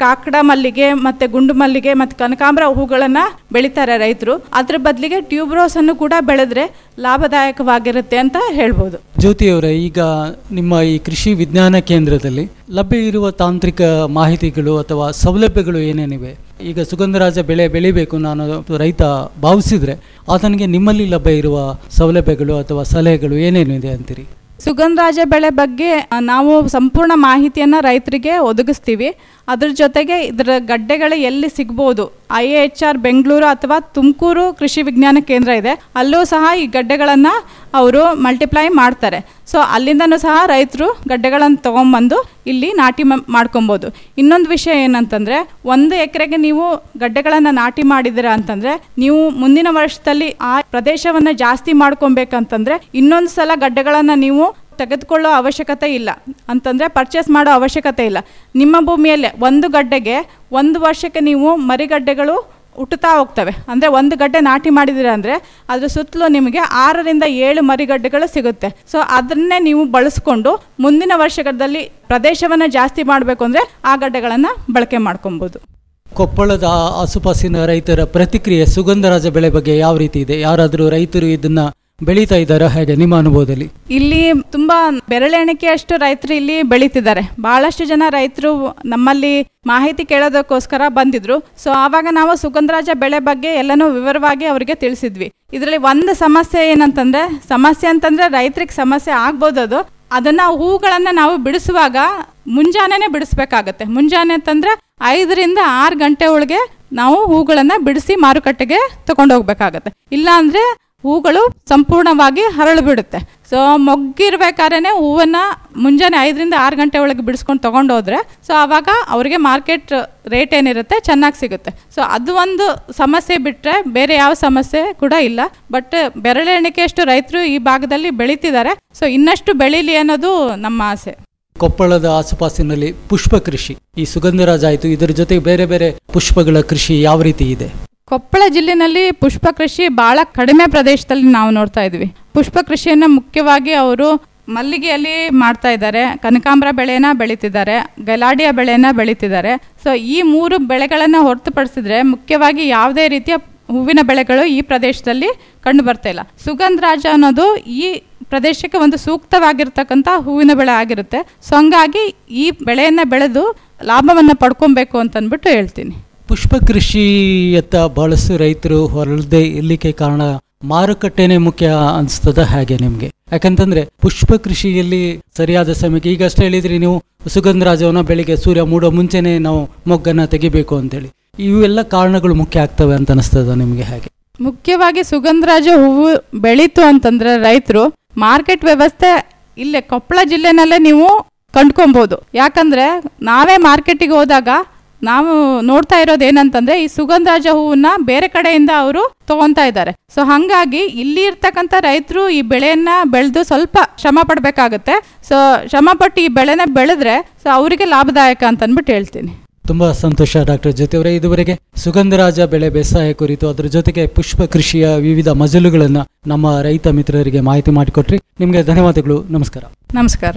ಕಾಕಡ ಮಲ್ಲಿಗೆ ಮತ್ತೆ ಗುಂಡು ಮಲ್ಲಿಗೆ ಮತ್ತೆ ಕನಕಾಂಬರ ಹೂಗಳನ್ನ ಬೆಳಿತಾರೆ ರೈತರು ಅದ್ರ ಬದಲಿಗೆ ಟ್ಯೂಬ್ರೋಸ್ ಅನ್ನು ಕೂಡ ಬೆಳೆದ್ರೆ ಲಾಭದಾಯಕವಾಗಿರುತ್ತೆ ಅಂತ ಹೇಳ್ಬೋದು ಜ್ಯೋತಿಯವರೇ ಈಗ ನಿಮ್ಮ ಈ ಕೃಷಿ ವಿಜ್ಞಾನ ಕೇಂದ್ರದಲ್ಲಿ ಲಭ್ಯ ಇರುವ ತಾಂತ್ರಿಕ ಮಾಹಿತಿಗಳು ಅಥವಾ ಸೌಲಭ್ಯಗಳು ಏನೇನಿವೆ ಈಗ ಸುಗಂಧರಾಜ ಬೆಳೆ ಬೆಳಿಬೇಕು ನಾನು ರೈತ ಭಾವಿಸಿದ್ರೆ ಆತನಿಗೆ ನಿಮ್ಮಲ್ಲಿ ಲಭ್ಯ ಇರುವ ಸೌಲಭ್ಯಗಳು ಅಥವಾ ಸಲಹೆಗಳು ಏನೇನಿದೆ ಅಂತೀರಿ ಸುಗಂಧರಾಜ ಬೆಳೆ ಬಗ್ಗೆ ಆ, ನಾವು ಸಂಪೂರ್ಣ ಮಾಹಿತಿಯನ್ನು ರೈತರಿಗೆ ಒದಗಿಸ್ತೀವಿ ಅದ್ರ ಜೊತೆಗೆ ಇದರ ಗಡ್ಡೆಗಳು ಎಲ್ಲಿ ಸಿಗ್ಬೋದು I A H R Bengaluru ಅಥವಾ ತುಮಕೂರು ಕೃಷಿ ವಿಜ್ಞಾನ ಕೇಂದ್ರ ಇದೆ ಅಲ್ಲೂ ಸಹ ಈ ಗಡ್ಡೆಗಳನ್ನು ಅವರು ಮಲ್ಟಿಪ್ಲೈ ಮಾಡ್ತಾರೆ ಸೊ ಅಲ್ಲಿಂದನೂ ಸಹ ರೈತರು ಗಡ್ಡೆಗಳನ್ನು ತೊಗೊಂಬಂದು ಇಲ್ಲಿ ನಾಟಿ ಮ- ಮಾಡ್ಕೊಬೋದು ಇನ್ನೊಂದು ವಿಷಯ ಏನಂತಂದರೆ ಒಂದು ಎಕರೆಗೆ ನೀವು ಗಡ್ಡೆಗಳನ್ನು ನಾಟಿ ಮಾಡಿದ್ದೀರಾ ಅಂತಂದರೆ ನೀವು ಮುಂದಿನ ವರ್ಷದಲ್ಲಿ ಆ ಪ್ರದೇಶವನ್ನು ಜಾಸ್ತಿ ಮಾಡ್ಕೊಬೇಕಂತಂದರೆ ಇನ್ನೊಂದು ಸಲ ಗಡ್ಡೆಗಳನ್ನು ನೀವು ತೆಗೆದುಕೊಳ್ಳೋ ಅವಶ್ಯಕತೆ ಇಲ್ಲ ಅಂತಂದರೆ ಪರ್ಚೇಸ್ ಮಾಡೋ ಅವಶ್ಯಕತೆ ಇಲ್ಲ ನಿಮ್ಮ ಭೂಮಿಯಲ್ಲೇ ಒಂದು ಗಡ್ಡೆಗೆ ಒಂದು ವರ್ಷಕ್ಕೆ ನೀವು ಮರಿಗಡ್ಡೆಗಳು ಹುಟ್ಟುತ್ತಾ ಹೋಗ್ತವೆ ಅಂದರೆ ಒಂದು ಗಡ್ಡೆ ನಾಟಿ ಮಾಡಿದ್ದೀರ ಅಂದರೆ ಅದ್ರ ಸುತ್ತಲೂ ನಿಮಗೆ ಆರರಿಂದ ಏಳು ಮರಿಗಡ್ಡೆಗಳು ಸಿಗುತ್ತೆ ಸೊ ಅದನ್ನೇ ನೀವು ಬಳಸ್ಕೊಂಡು ಮುಂದಿನ ವರ್ಷದಲ್ಲಿ ಪ್ರದೇಶವನ್ನು ಜಾಸ್ತಿ ಮಾಡಬೇಕು ಅಂದರೆ ಆ ಗಡ್ಡೆಗಳನ್ನು ಬಳಕೆ ಮಾಡ್ಕೊಬೋದು ಕೊಪ್ಪಳದ ಆಸುಪಾಸಿನ ರೈತರ ಪ್ರತಿಕ್ರಿಯೆ ಸುಗಂಧರಾಜ ಬೆಳೆ ಬಗ್ಗೆ ಯಾವ ರೀತಿ ಇದೆ ಯಾರಾದರೂ ರೈತರು ಇದನ್ನ ಬೆಳೀತಾ ಇದ್ದಾರಾ ಹೇಗೆ ನಿಮ್ಮ ಅನುಭವದಲ್ಲಿ ಇಲ್ಲಿ ತುಂಬಾ ಬೆರಳೆಣಿಕೆಯಷ್ಟು ರೈತರು ಇಲ್ಲಿ ಬೆಳೀತಿದ್ದಾರೆ ಬಹಳಷ್ಟು ಜನ ರೈತರು ನಮ್ಮಲ್ಲಿ ಮಾಹಿತಿ ಕೇಳೋದಕ್ಕೋಸ್ಕರ ಬಂದಿದ್ರು ಸೊ ಆವಾಗ ನಾವು ಸುಗಂಧರಾಜ ಬೆಳೆ ಬಗ್ಗೆ ಎಲ್ಲನೂ ವಿವರವಾಗಿ ಅವರಿಗೆ ತಿಳಿಸಿದ್ವಿ ಇದರಲ್ಲಿ ಒಂದು ಸಮಸ್ಯೆ ಏನಂತಂದ್ರೆ ಸಮಸ್ಯೆ ಅಂತಂದ್ರೆ ರೈತರಿಗೆ ಸಮಸ್ಯೆ ಆಗ್ಬೋದು ಅದು ಅದನ್ನ ಹೂಗಳನ್ನ ನಾವು ಬಿಡಿಸುವಾಗ ಮುಂಜಾನೆನೆ ಬಿಡಿಸ್ಬೇಕಾಗತ್ತೆ ಮುಂಜಾನೆ ಅಂತಂದ್ರೆ ಐದರಿಂದ ಆರು ಗಂಟೆ ಒಳಗೆ ನಾವು ಹೂಗಳನ್ನ ಬಿಡಿಸಿ ಮಾರುಕಟ್ಟೆಗೆ ತಗೊಂಡು ಹೋಗ್ಬೇಕಾಗತ್ತೆ ಇಲ್ಲ ಅಂದ್ರೆ ಹೂಗಳು ಸಂಪೂರ್ಣವಾಗಿ ಹರಳು ಬಿಡುತ್ತೆ ಸೊ ಮೊಗ್ಗಿರ್ಬೇಕಾದ್ರೆ ಹೂವನ್ನ ಮುಂಜಾನೆ ಐದರಿಂದ ಆರು ಗಂಟೆ ಒಳಗೆ ಬಿಡಿಸ್ಕೊಂಡು ತಗೊಂಡು ಹೋದ್ರೆ ಸೊ ಆವಾಗ ಅವರಿಗೆ ಮಾರ್ಕೆಟ್ ರೇಟ್ ಏನಿರುತ್ತೆ ಚೆನ್ನಾಗಿ ಸಿಗುತ್ತೆ ಸೊ ಅದು ಒಂದು ಸಮಸ್ಯೆ ಬಿಟ್ಟರೆ ಬೇರೆ ಯಾವ ಸಮಸ್ಯೆ ಕೂಡ ಇಲ್ಲ ಬಟ್ ಬೆರಳೆಣಿಕೆಯಷ್ಟು ರೈತರು ಈ ಭಾಗದಲ್ಲಿ ಬೆಳೀತಿದ್ದಾರೆ ಸೊ ಇನ್ನಷ್ಟು ಬೆಳೀಲಿ ಅನ್ನೋದು ನಮ್ಮ ಆಸೆ ಕೊಪ್ಪಳದ ಆಸುಪಾಸಿನಲ್ಲಿ ಪುಷ್ಪ ಕೃಷಿ ಈ ಸುಗಂಧರಾಜ ಆಯಿತು ಇದರ ಜೊತೆಗೆ ಬೇರೆ ಬೇರೆ ಪುಷ್ಪಗಳ ಕೃಷಿ ಯಾವ ರೀತಿ ಇದೆ ಕೊಪ್ಪಳ ಜಿಲ್ಲೆನಲ್ಲಿ ಪುಷ್ಪ ಕೃಷಿ ಬಹಳ ಕಡಿಮೆ ಪ್ರದೇಶದಲ್ಲಿ ನಾವು ನೋಡ್ತಾ ಇದ್ವಿ ಪುಷ್ಪ ಕೃಷಿಯನ್ನು ಮುಖ್ಯವಾಗಿ ಅವರು ಮಲ್ಲಿಗೆಯಲ್ಲಿ ಮಾಡ್ತಾ ಇದ್ದಾರೆ ಕನಕಾಂಬರ ಬೆಳೆನ ಬೆಳೀತಿದ್ದಾರೆ ಗಲಾಡಿಯ ಬೆಳೆನ ಬೆಳೀತಿದ್ದಾರೆ ಸೊ ಈ ಮೂರು ಬೆಳೆಗಳನ್ನು ಹೊರತುಪಡಿಸಿದ್ರೆ ಮುಖ್ಯವಾಗಿ ಯಾವುದೇ ರೀತಿಯ ಹೂವಿನ ಬೆಳೆಗಳು ಈ ಪ್ರದೇಶದಲ್ಲಿ ಕಂಡು ಬರ್ತಾ ಇಲ್ಲ ಸುಗಂಧರಾಜ ಅನ್ನೋದು ಈ ಪ್ರದೇಶಕ್ಕೆ ಒಂದು ಸೂಕ್ತವಾಗಿರ್ತಕ್ಕಂಥ ಹೂವಿನ ಬೆಳೆ ಆಗಿರುತ್ತೆ ಸೊ ಹಂಗಾಗಿ ಈ ಬೆಳೆಯನ್ನು ಬೆಳೆದು ಲಾಭವನ್ನು ಪಡ್ಕೊಬೇಕು ಅಂತ ಅಂದ್ಬಿಟ್ಟು ಹೇಳ್ತೀನಿ ಪುಷ್ಪ ಕೃಷಿಯತ್ತ ಬಹಳಷ್ಟು ರೈತರು ಹೊರಳದೆ ಇರ್ಲಿಕ್ಕೆ ಕಾರಣ ಮಾರುಕಟ್ಟೆನೇ ಮುಖ್ಯ ಅನಿಸ್ತದ ಹಾಗೆ ನಿಮ್ಗೆ ಯಾಕಂತಂದ್ರೆ ಪುಷ್ಪ ಕೃಷಿಯಲ್ಲಿ ಸರಿಯಾದ ಸಮಯಕ್ಕೆ ಈಗಷ್ಟೇ ಹೇಳಿದ್ರಿ ನೀವು ಸುಗಂಧರಾಜವನ್ನ ಬೆಳಿಗ್ಗೆ ಸೂರ್ಯ ಮೂಡೋ ಮುಂಚೆನೆ ನಾವು ಮೊಗ್ಗನ್ನ ತೆಗಿಬೇಕು ಅಂತೇಳಿ ಇವೆಲ್ಲ ಕಾರಣಗಳು ಮುಖ್ಯ ಆಗ್ತವೆ ಅಂತ ಅನಿಸ್ತದ ನಿಮ್ಗೆ ಹಾಗೆ ಮುಖ್ಯವಾಗಿ ಸುಗಂಧರಾಜ ಹೂವು ಬೆಳೀತು ಅಂತಂದ್ರೆ ರೈತರು ಮಾರ್ಕೆಟ್ ವ್ಯವಸ್ಥೆ ಇಲ್ಲೇ ಕೊಪ್ಪಳ ಜಿಲ್ಲೆನಲ್ಲೇ ನೀವು ಕಂಡ್ಕೊಬೋದು ಯಾಕಂದ್ರೆ ನಾವೇ ಮಾರ್ಕೆಟಿಗೆ ಹೋದಾಗ ನಾವು ನೋಡ್ತಾ ಇರೋದು ಏನಂತಂದ್ರೆ ಈ ಸುಗಂಧರಾಜ ಹೂವನ್ನ ಬೇರೆ ಕಡೆಯಿಂದ ಅವರು ತಗೊಂತಾ ಇದ್ದಾರೆ ಸೊ ಹಂಗಾಗಿ ಇಲ್ಲಿ ಇರ್ತಕ್ಕಂಥ ರೈತರು ಈ ಬೆಳೆಯನ್ನ ಬೆಳೆದು ಸ್ವಲ್ಪ ಶ್ರಮ ಪಡ್ಬೇಕಾಗತ್ತೆ ಸೊ ಶ್ರಮ ಪಟ್ಟು ಈ ಬೆಳೆನ ಬೆಳೆದ್ರೆ ಸೊ ಅವರಿಗೆ ಲಾಭದಾಯಕ ಅಂತ ಅಂದ್ಬಿಟ್ಟು ಹೇಳ್ತೀನಿ ತುಂಬಾ ಸಂತೋಷ ಡಾಕ್ಟರ್ ಜೊತೆಯವರೇ ಇದುವರೆಗೆ ಸುಗಂಧರಾಜ ಬೆಳೆ ಬೇಸಾಯ ಕುರಿತು ಅದರ ಜೊತೆಗೆ ಪುಷ್ಪ ಕೃಷಿಯ ವಿವಿಧ ಮಜಲುಗಳನ್ನ ನಮ್ಮ ರೈತ ಮಿತ್ರರಿಗೆ ಮಾಹಿತಿ ಮಾಡಿಕೊಟ್ರಿ ನಿಮಗೆ ಧನ್ಯವಾದಗಳು ನಮಸ್ಕಾರ ನಮಸ್ಕಾರ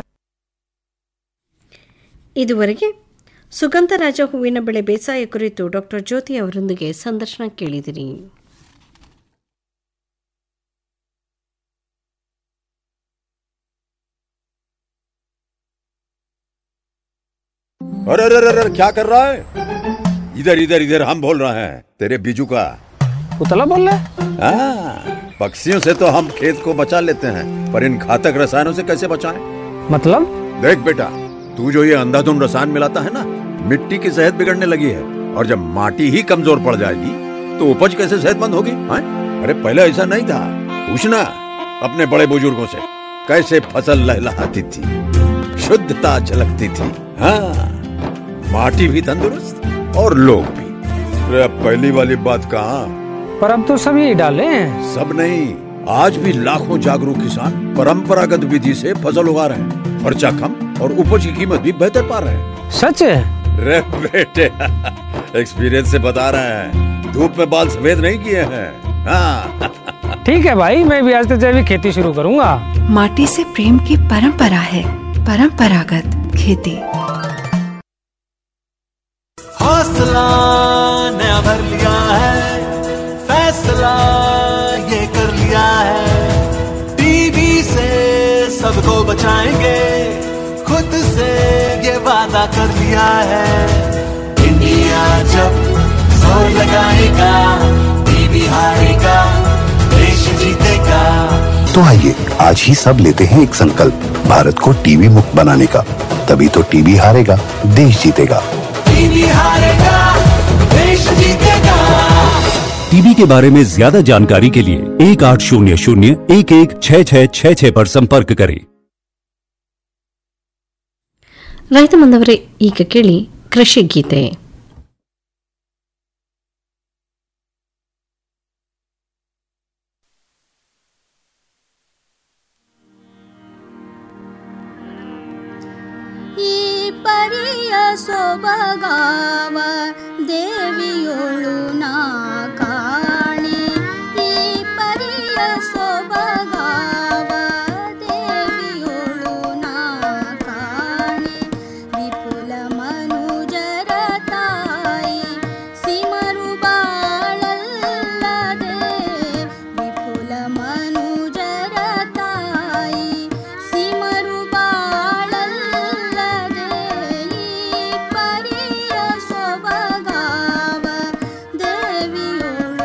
ಇದುವರೆಗೆ ಸುಗಂಧರಾಜ ಹೂವಿನ ಬೆಳೆ ಬೇಸಾಯ ಕುರಿತು ಡಾಕ್ಟರ್ ಜ್ಯೋತಿ ಅವರೊಂದಿಗೆ ಸಂದರ್ಶನ ಕೇಳಿದಿರಿ अरे अरे अरे अरे, क्या कर रहा है इधर इधर इधर हम बोल रहे हैं तेरे बीजू का उतला बोल रहे हाँ, पक्षियों से तो हम खेत को बचा लेते हैं पर इन घातक रसायनों से कैसे बचाएं? मतलब देख बेटा तू जो ये अंधाधुंध रसायन मिलाता है ना मिट्टी की सेहत बिगड़ने लगी है और जब माटी ही कमजोर पड़ जाएगी तो उपज कैसे सेहतमंद होगी हाँ? अरे पहले ऐसा नहीं था पूछना अपने बड़े बुजुर्गों से कैसे फसल लहलहाती थी शुद्धता झलकती थी हाँ माटी भी तंदुरुस्त और लोग भी अरे अब पहली वाली बात कहाँ पर अब तो सभी डाले हैं सब नहीं आज भी लाखों जागरूक किसान परंपरागत विधि से फसल उगा रहे हैं खर्चा कम और उपज की कीमत भी बेहतर पा रहे हैं सच है रे बेटे एक्सपीरियंस से बता रहे हैं धूप में बाल सफेद नहीं किए हैं हाँ ठीक है भाई मैं भी आज से जैविक खेती शुरू करूंगा माटी से प्रेम की परंपरा है परंपरागत खेती हौसला नया भर लिया है फैसला ये कर लिया है टीवी से सबको बचाएंगे खुद से ये वादा कर लिया है इंडिया जब जोर लगाएगा टीवी हारेगा देश जीतेगा तो आइए आज ही सब लेते हैं एक संकल्प भारत को टीवी मुक्त बनाने का तभी तो टीवी हारेगा देश जीतेगा टीवी हारेगा देश जीतेगा टीबी के बारे में ज्यादा जानकारी के लिए एक आठ शून्य शून्य एक एक छः छः छः छः पर संपर्क करें ರೈತ ಬಂದವರೇ ಈಗ ಕೇಳಿ ಕೃಷಿ ಗೀತೆ ಈ ಪರಿಯ ಸೊಬಗಾವ ದೇವಿಯೊಳು ನಾ ಕಾಣೆ ಈ ಪರಿಯ ಸೊಬಗಾವ ದೇವಿಯೊಳು ನಾ ಕಾಣೆ ವಿಪುಲ ಮನುಜರ ತಾಯಿ ಸಿಮರು ಬಾಳಲ್ಲದೆ ವಿಪುಲ ಮನುಜರ ತಾಯಿ ಸಿಮರು ಬಾಳಲ್ಲದೆ ಈ ಪರಿಯ ಸೊಬಗಾವ ದೇವಿಯೊಳು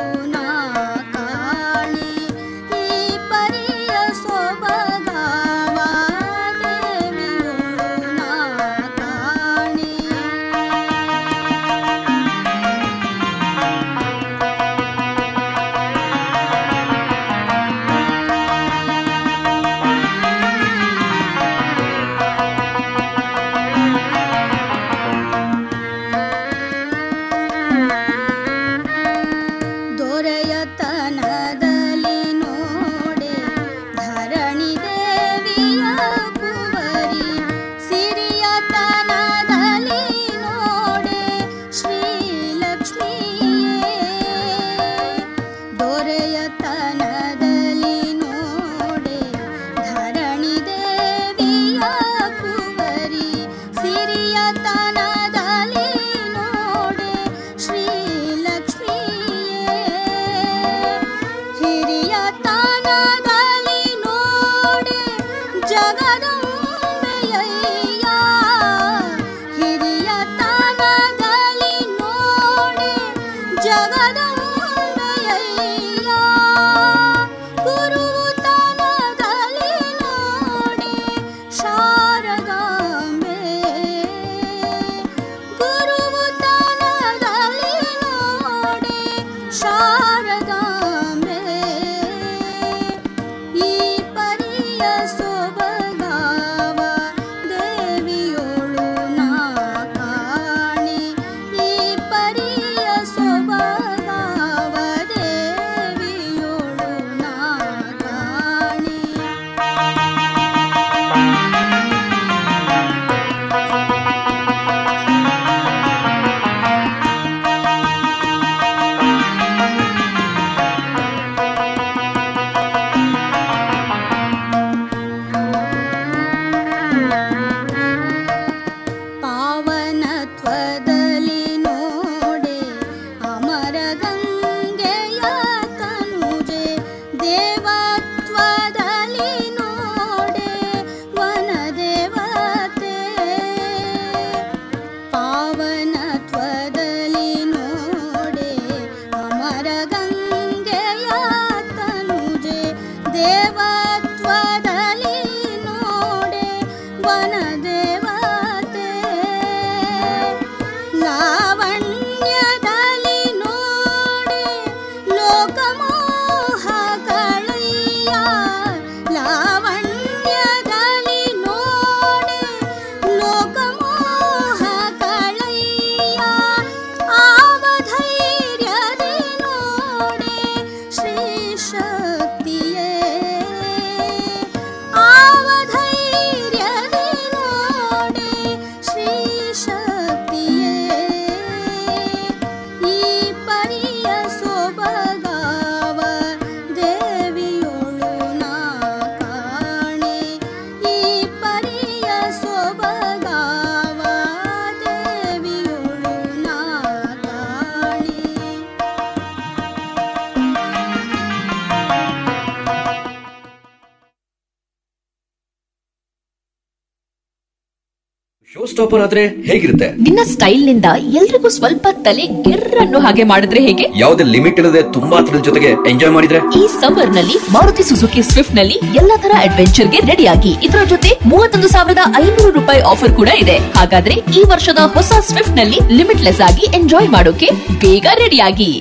ಶೋ ಸ್ಟಾಪರ್ ಆದ್ರೆ ಹೇಗಿರುತ್ತೆ ನಿನ್ನ ಸ್ಟೈಲ್ ನಿಂದ ಎಲ್ರಿಗೂ ಸ್ವಲ್ಪ ತಲೆ ಗೆರ್ರನ್ನು ಹಾಗೆ ಮಾಡಿದ್ರೆ ಹೇಗೆ ಯಾವುದೇ ಲಿಮಿಟ್ ಇಲ್ಲದೆ ತುಂಬಾ ಥ್ರಿಲ್ ಜೊತೆಗೆ ಎಂಜಾಯ್ ಮಾಡಿದ್ರೆ ಈ ಸಮ್ಮರ್ ನಲ್ಲಿ ಮಾರುತಿ ಸುಜುಕಿ ಸ್ವಿಫ್ಟ್ ನಲ್ಲಿ ಎಲ್ಲಾ ತರ ಅಡ್ವೆಂಚರ್ ಗೆ ರೆಡಿ ಆಗಿ ಇದರ ಜೊತೆ ಮೂವತ್ತೊಂದು ಸಾವಿರದ ಐನೂರು ರೂಪಾಯಿ ಆಫರ್ ಕೂಡ ಇದೆ ಹಾಗಾದ್ರೆ ಈ ವರ್ಷದ ಹೊಸ ಸ್ವಿಫ್ಟ್ ನಲ್ಲಿ ಲಿಮಿಟ್ಲೆಸ್ ಆಗಿ ಎಂಜಾಯ್ ಮಾಡೋಕೆ ಬೇಗ ರೆಡಿ ಆಗಿ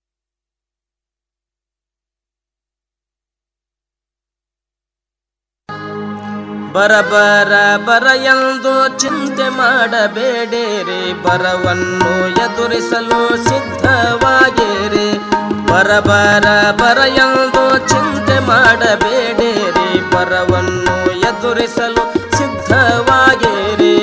ಬರ ಬರ ಬರ ಎಂದು ಚಿಂತೆ ಮಾಡಬೇಡಿರಿ ಬರವನ್ನು ಎದುರಿಸಲು ಸಿದ್ಧವಾಗಿರಿ ಬರ ಬರ ಬರ ಎಂದು ಚಿಂತೆ ಮಾಡಬೇಡಿರಿ ಬರವನ್ನು ಎದುರಿಸಲು ಸಿದ್ಧವಾಗಿರಿ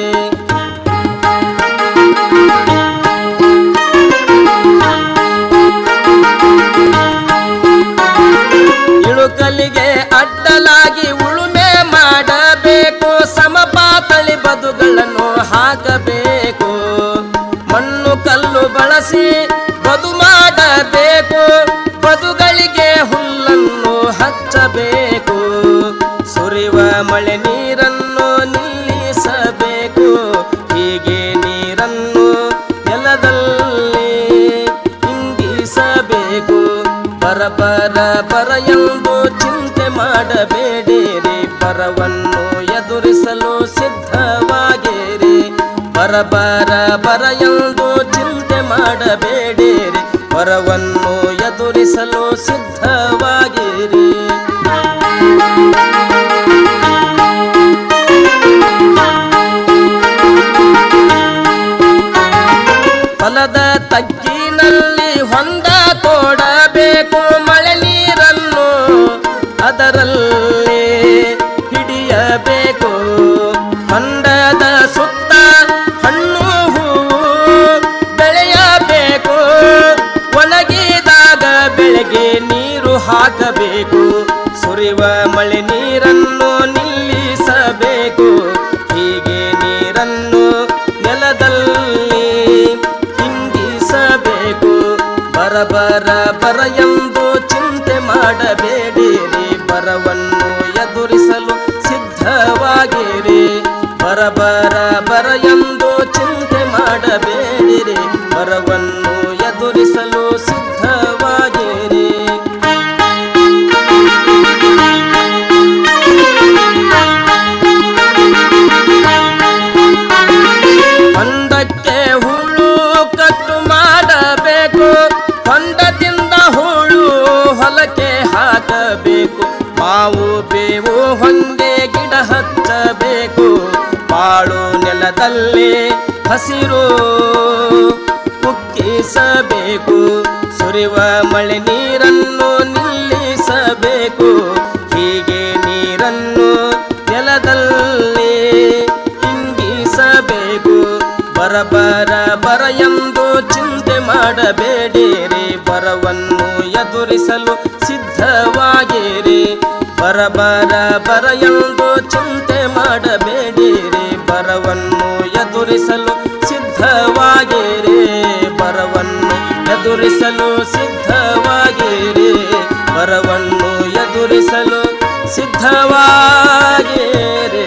ಇಳುಕಲಿಗೆ ಅಡ್ಡಲಾಗಿ ಉಳುಮೆ ಮಾಡಬೇಕು ಸಮಪಾತಳಿ ಬದುಗಳನ್ನು ಹಾಕಬೇಕು ಮಣ್ಣು ಕಲ್ಲು ಬಳಸಿ ಬದು ಮಾಡಬೇಕು ಬದುಗಳಿಗೆ ಹುಲ್ಲನ್ನು ಹಚ್ಚಬೇಕು ಸುರಿವ ಮಳೆ ನೀರನ್ನು ನಿಲ್ಲಿಸಬೇಕು ಹೀಗೆ ನೀರನ್ನು ನೆಲದಲ್ಲಿ ಇಂಗಿಸಬೇಕು ಬರ ಬರ ಬರ ಎಂದು ಚಿಂತೆ ಮಾಡಬೇಡಿರಿ ಬರವನ್ನು ಎದುರಿಸಲು ಸಿದ್ಧವಾಗಿರಿ ಬರ ಬರ ಬರ ಎಂದು ಚಿಂತೆ ಮಾಡಬೇಡಿರಿ ಬರವನ್ನು ಎದುರಿಸಲು ಸಿದ್ಧವಾಗಿರಿ ಹೊಲದ ತಗ್ಗಿನಲ್ಲಿ ಹೊಂದ ತೋಡಬೇಕು ಮಳೆ ನೀರನ್ನು ಅದರಲ್ಲಿ ಹಿಡಿಯಬೇಕು ಹೊಂಡದ ಸುತ್ತ ಹಣ್ಣು ಹೂವು ಬೆಳೆಯಬೇಕು ಒಣಗಿದಾಗ ಬೆಳೆಗೆ ನೀರು ಹಾಕಬೇಕು ಸುರಿವ ಮಳೆ ನೀರನ್ನು ನಿಲ್ಲಿಸಬೇಕು ಹೀಗೆ ನೀರನ್ನು ನೆಲದಲ್ಲಿ ಇಂಗಿಸಬೇಕು ಬರ ಬರ ಬರ ಎಂದು ಚಿಂತೆ ಮಾಡಬೇಡಿರಿ ಬರವನ್ನು ಎದುರಿಸಲು ಸಿದ್ಧವಾಗಿರಿ ಬರ ಬರ ಬರ ಎಂದು ಚಿಂತೆ ಮಾಡಬೇಡಿರಿ ಬರವನ್ನು ಎದುರಿಸಲು ಸಿದ್ಧವಾಗಿರಿ ಹೊಂಡಕ್ಕೆ ಹುಳು ಕಟ್ಟು ಮಾಡಬೇಕು ಹೊಂಡದಿಂದ ಹುಳು ಹೊಲಕ್ಕೆ ಹಾಕಬೇಕು ಮಾವು ಬೇವು ಹೊಂಗೆ ಗಿಡ ಹಚ್ಚಬೇಕು ಬಾಳು ನೆಲದಲ್ಲಿ ಹಸಿರು ಉಕ್ಕಿಸಬೇಕು ಸುರಿವ ಮಳೆ ನೀರನ್ನು ನಿಲ್ಲಿಸಬೇಕು ಹೀಗೆ ನೀರನ್ನು ನೆಲದಲ್ಲಿ ಇಂಗಿಸಬೇಕು ಬರ ಬರ ಬರ ಎಂದು ಚಿಂತೆ ಮಾಡಬೇಡಿರಿ ಬರವನ್ನು ಎದುರಿಸಲು ಸಿದ್ಧವಾಗಿರಿ ಬರ ಬರ ಬರ ಎಂದು ಚಿಂತೆ ಮಾಡಬೇಡಿರಿ ಬರವನ್ನು ಎದುರಿಸಲು ಸಿದ್ಧವಾಗಿರಿ ಬರವನ್ನು ಎದುರಿಸಲು ಸಿದ್ಧವಾಗಿರಿ ಬರವನ್ನು ಎದುರಿಸಲು ಸಿದ್ಧವಾಗಿರಿ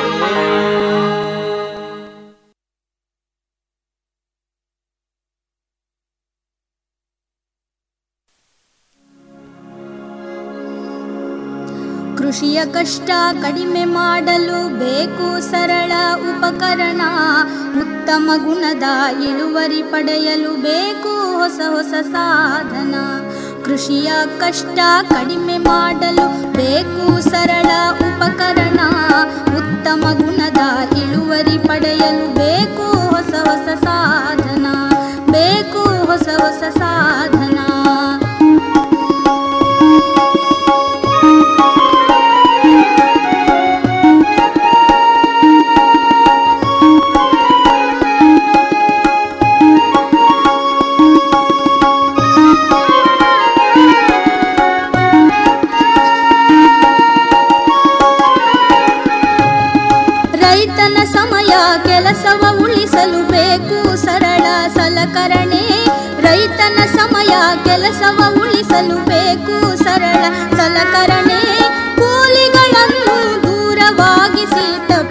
ಕೃಷಿಯ ಕಷ್ಟ ಕಡಿಮೆ ಮಾಡಲು ಬೇಕು ಸರಳ ಉಪಕರಣ ಉತ್ತಮ ಗುಣದ ಇಳುವರಿ ಪಡೆಯಲು ಬೇಕು ಹೊಸ ಹೊಸ ಸಾಧನ ಕೃಷಿಯ ಕಷ್ಟ ಕಡಿಮೆ ಮಾಡಲು ಬೇಕು ಸರಳ ಉಪಕರಣ ಉತ್ತಮ ಗುಣದ ಇಳುವರಿ ಪಡೆಯಲು ಬೇಕು ಹೊಸ ಹೊಸ ಸಾಧನ ಬೇಕು ಹೊಸ ಹೊಸ ಸಾಧನ ರೈತನ ಸಮಯ ಕೆಲಸವ ಉಳಿಸಲು ಬೇಕು ಸರಳ ಸಲಕರಣೆ ರೈತನ ಸಮಯ ಕೆಲಸವ ಉಳಿಸಲು ಬೇಕು ಸರಳ ಸಲಕರಣೆ ಕೂಲಿಗಳನ್ನು ದೂರವಾಗಿಸಿ ತಪ್ಪ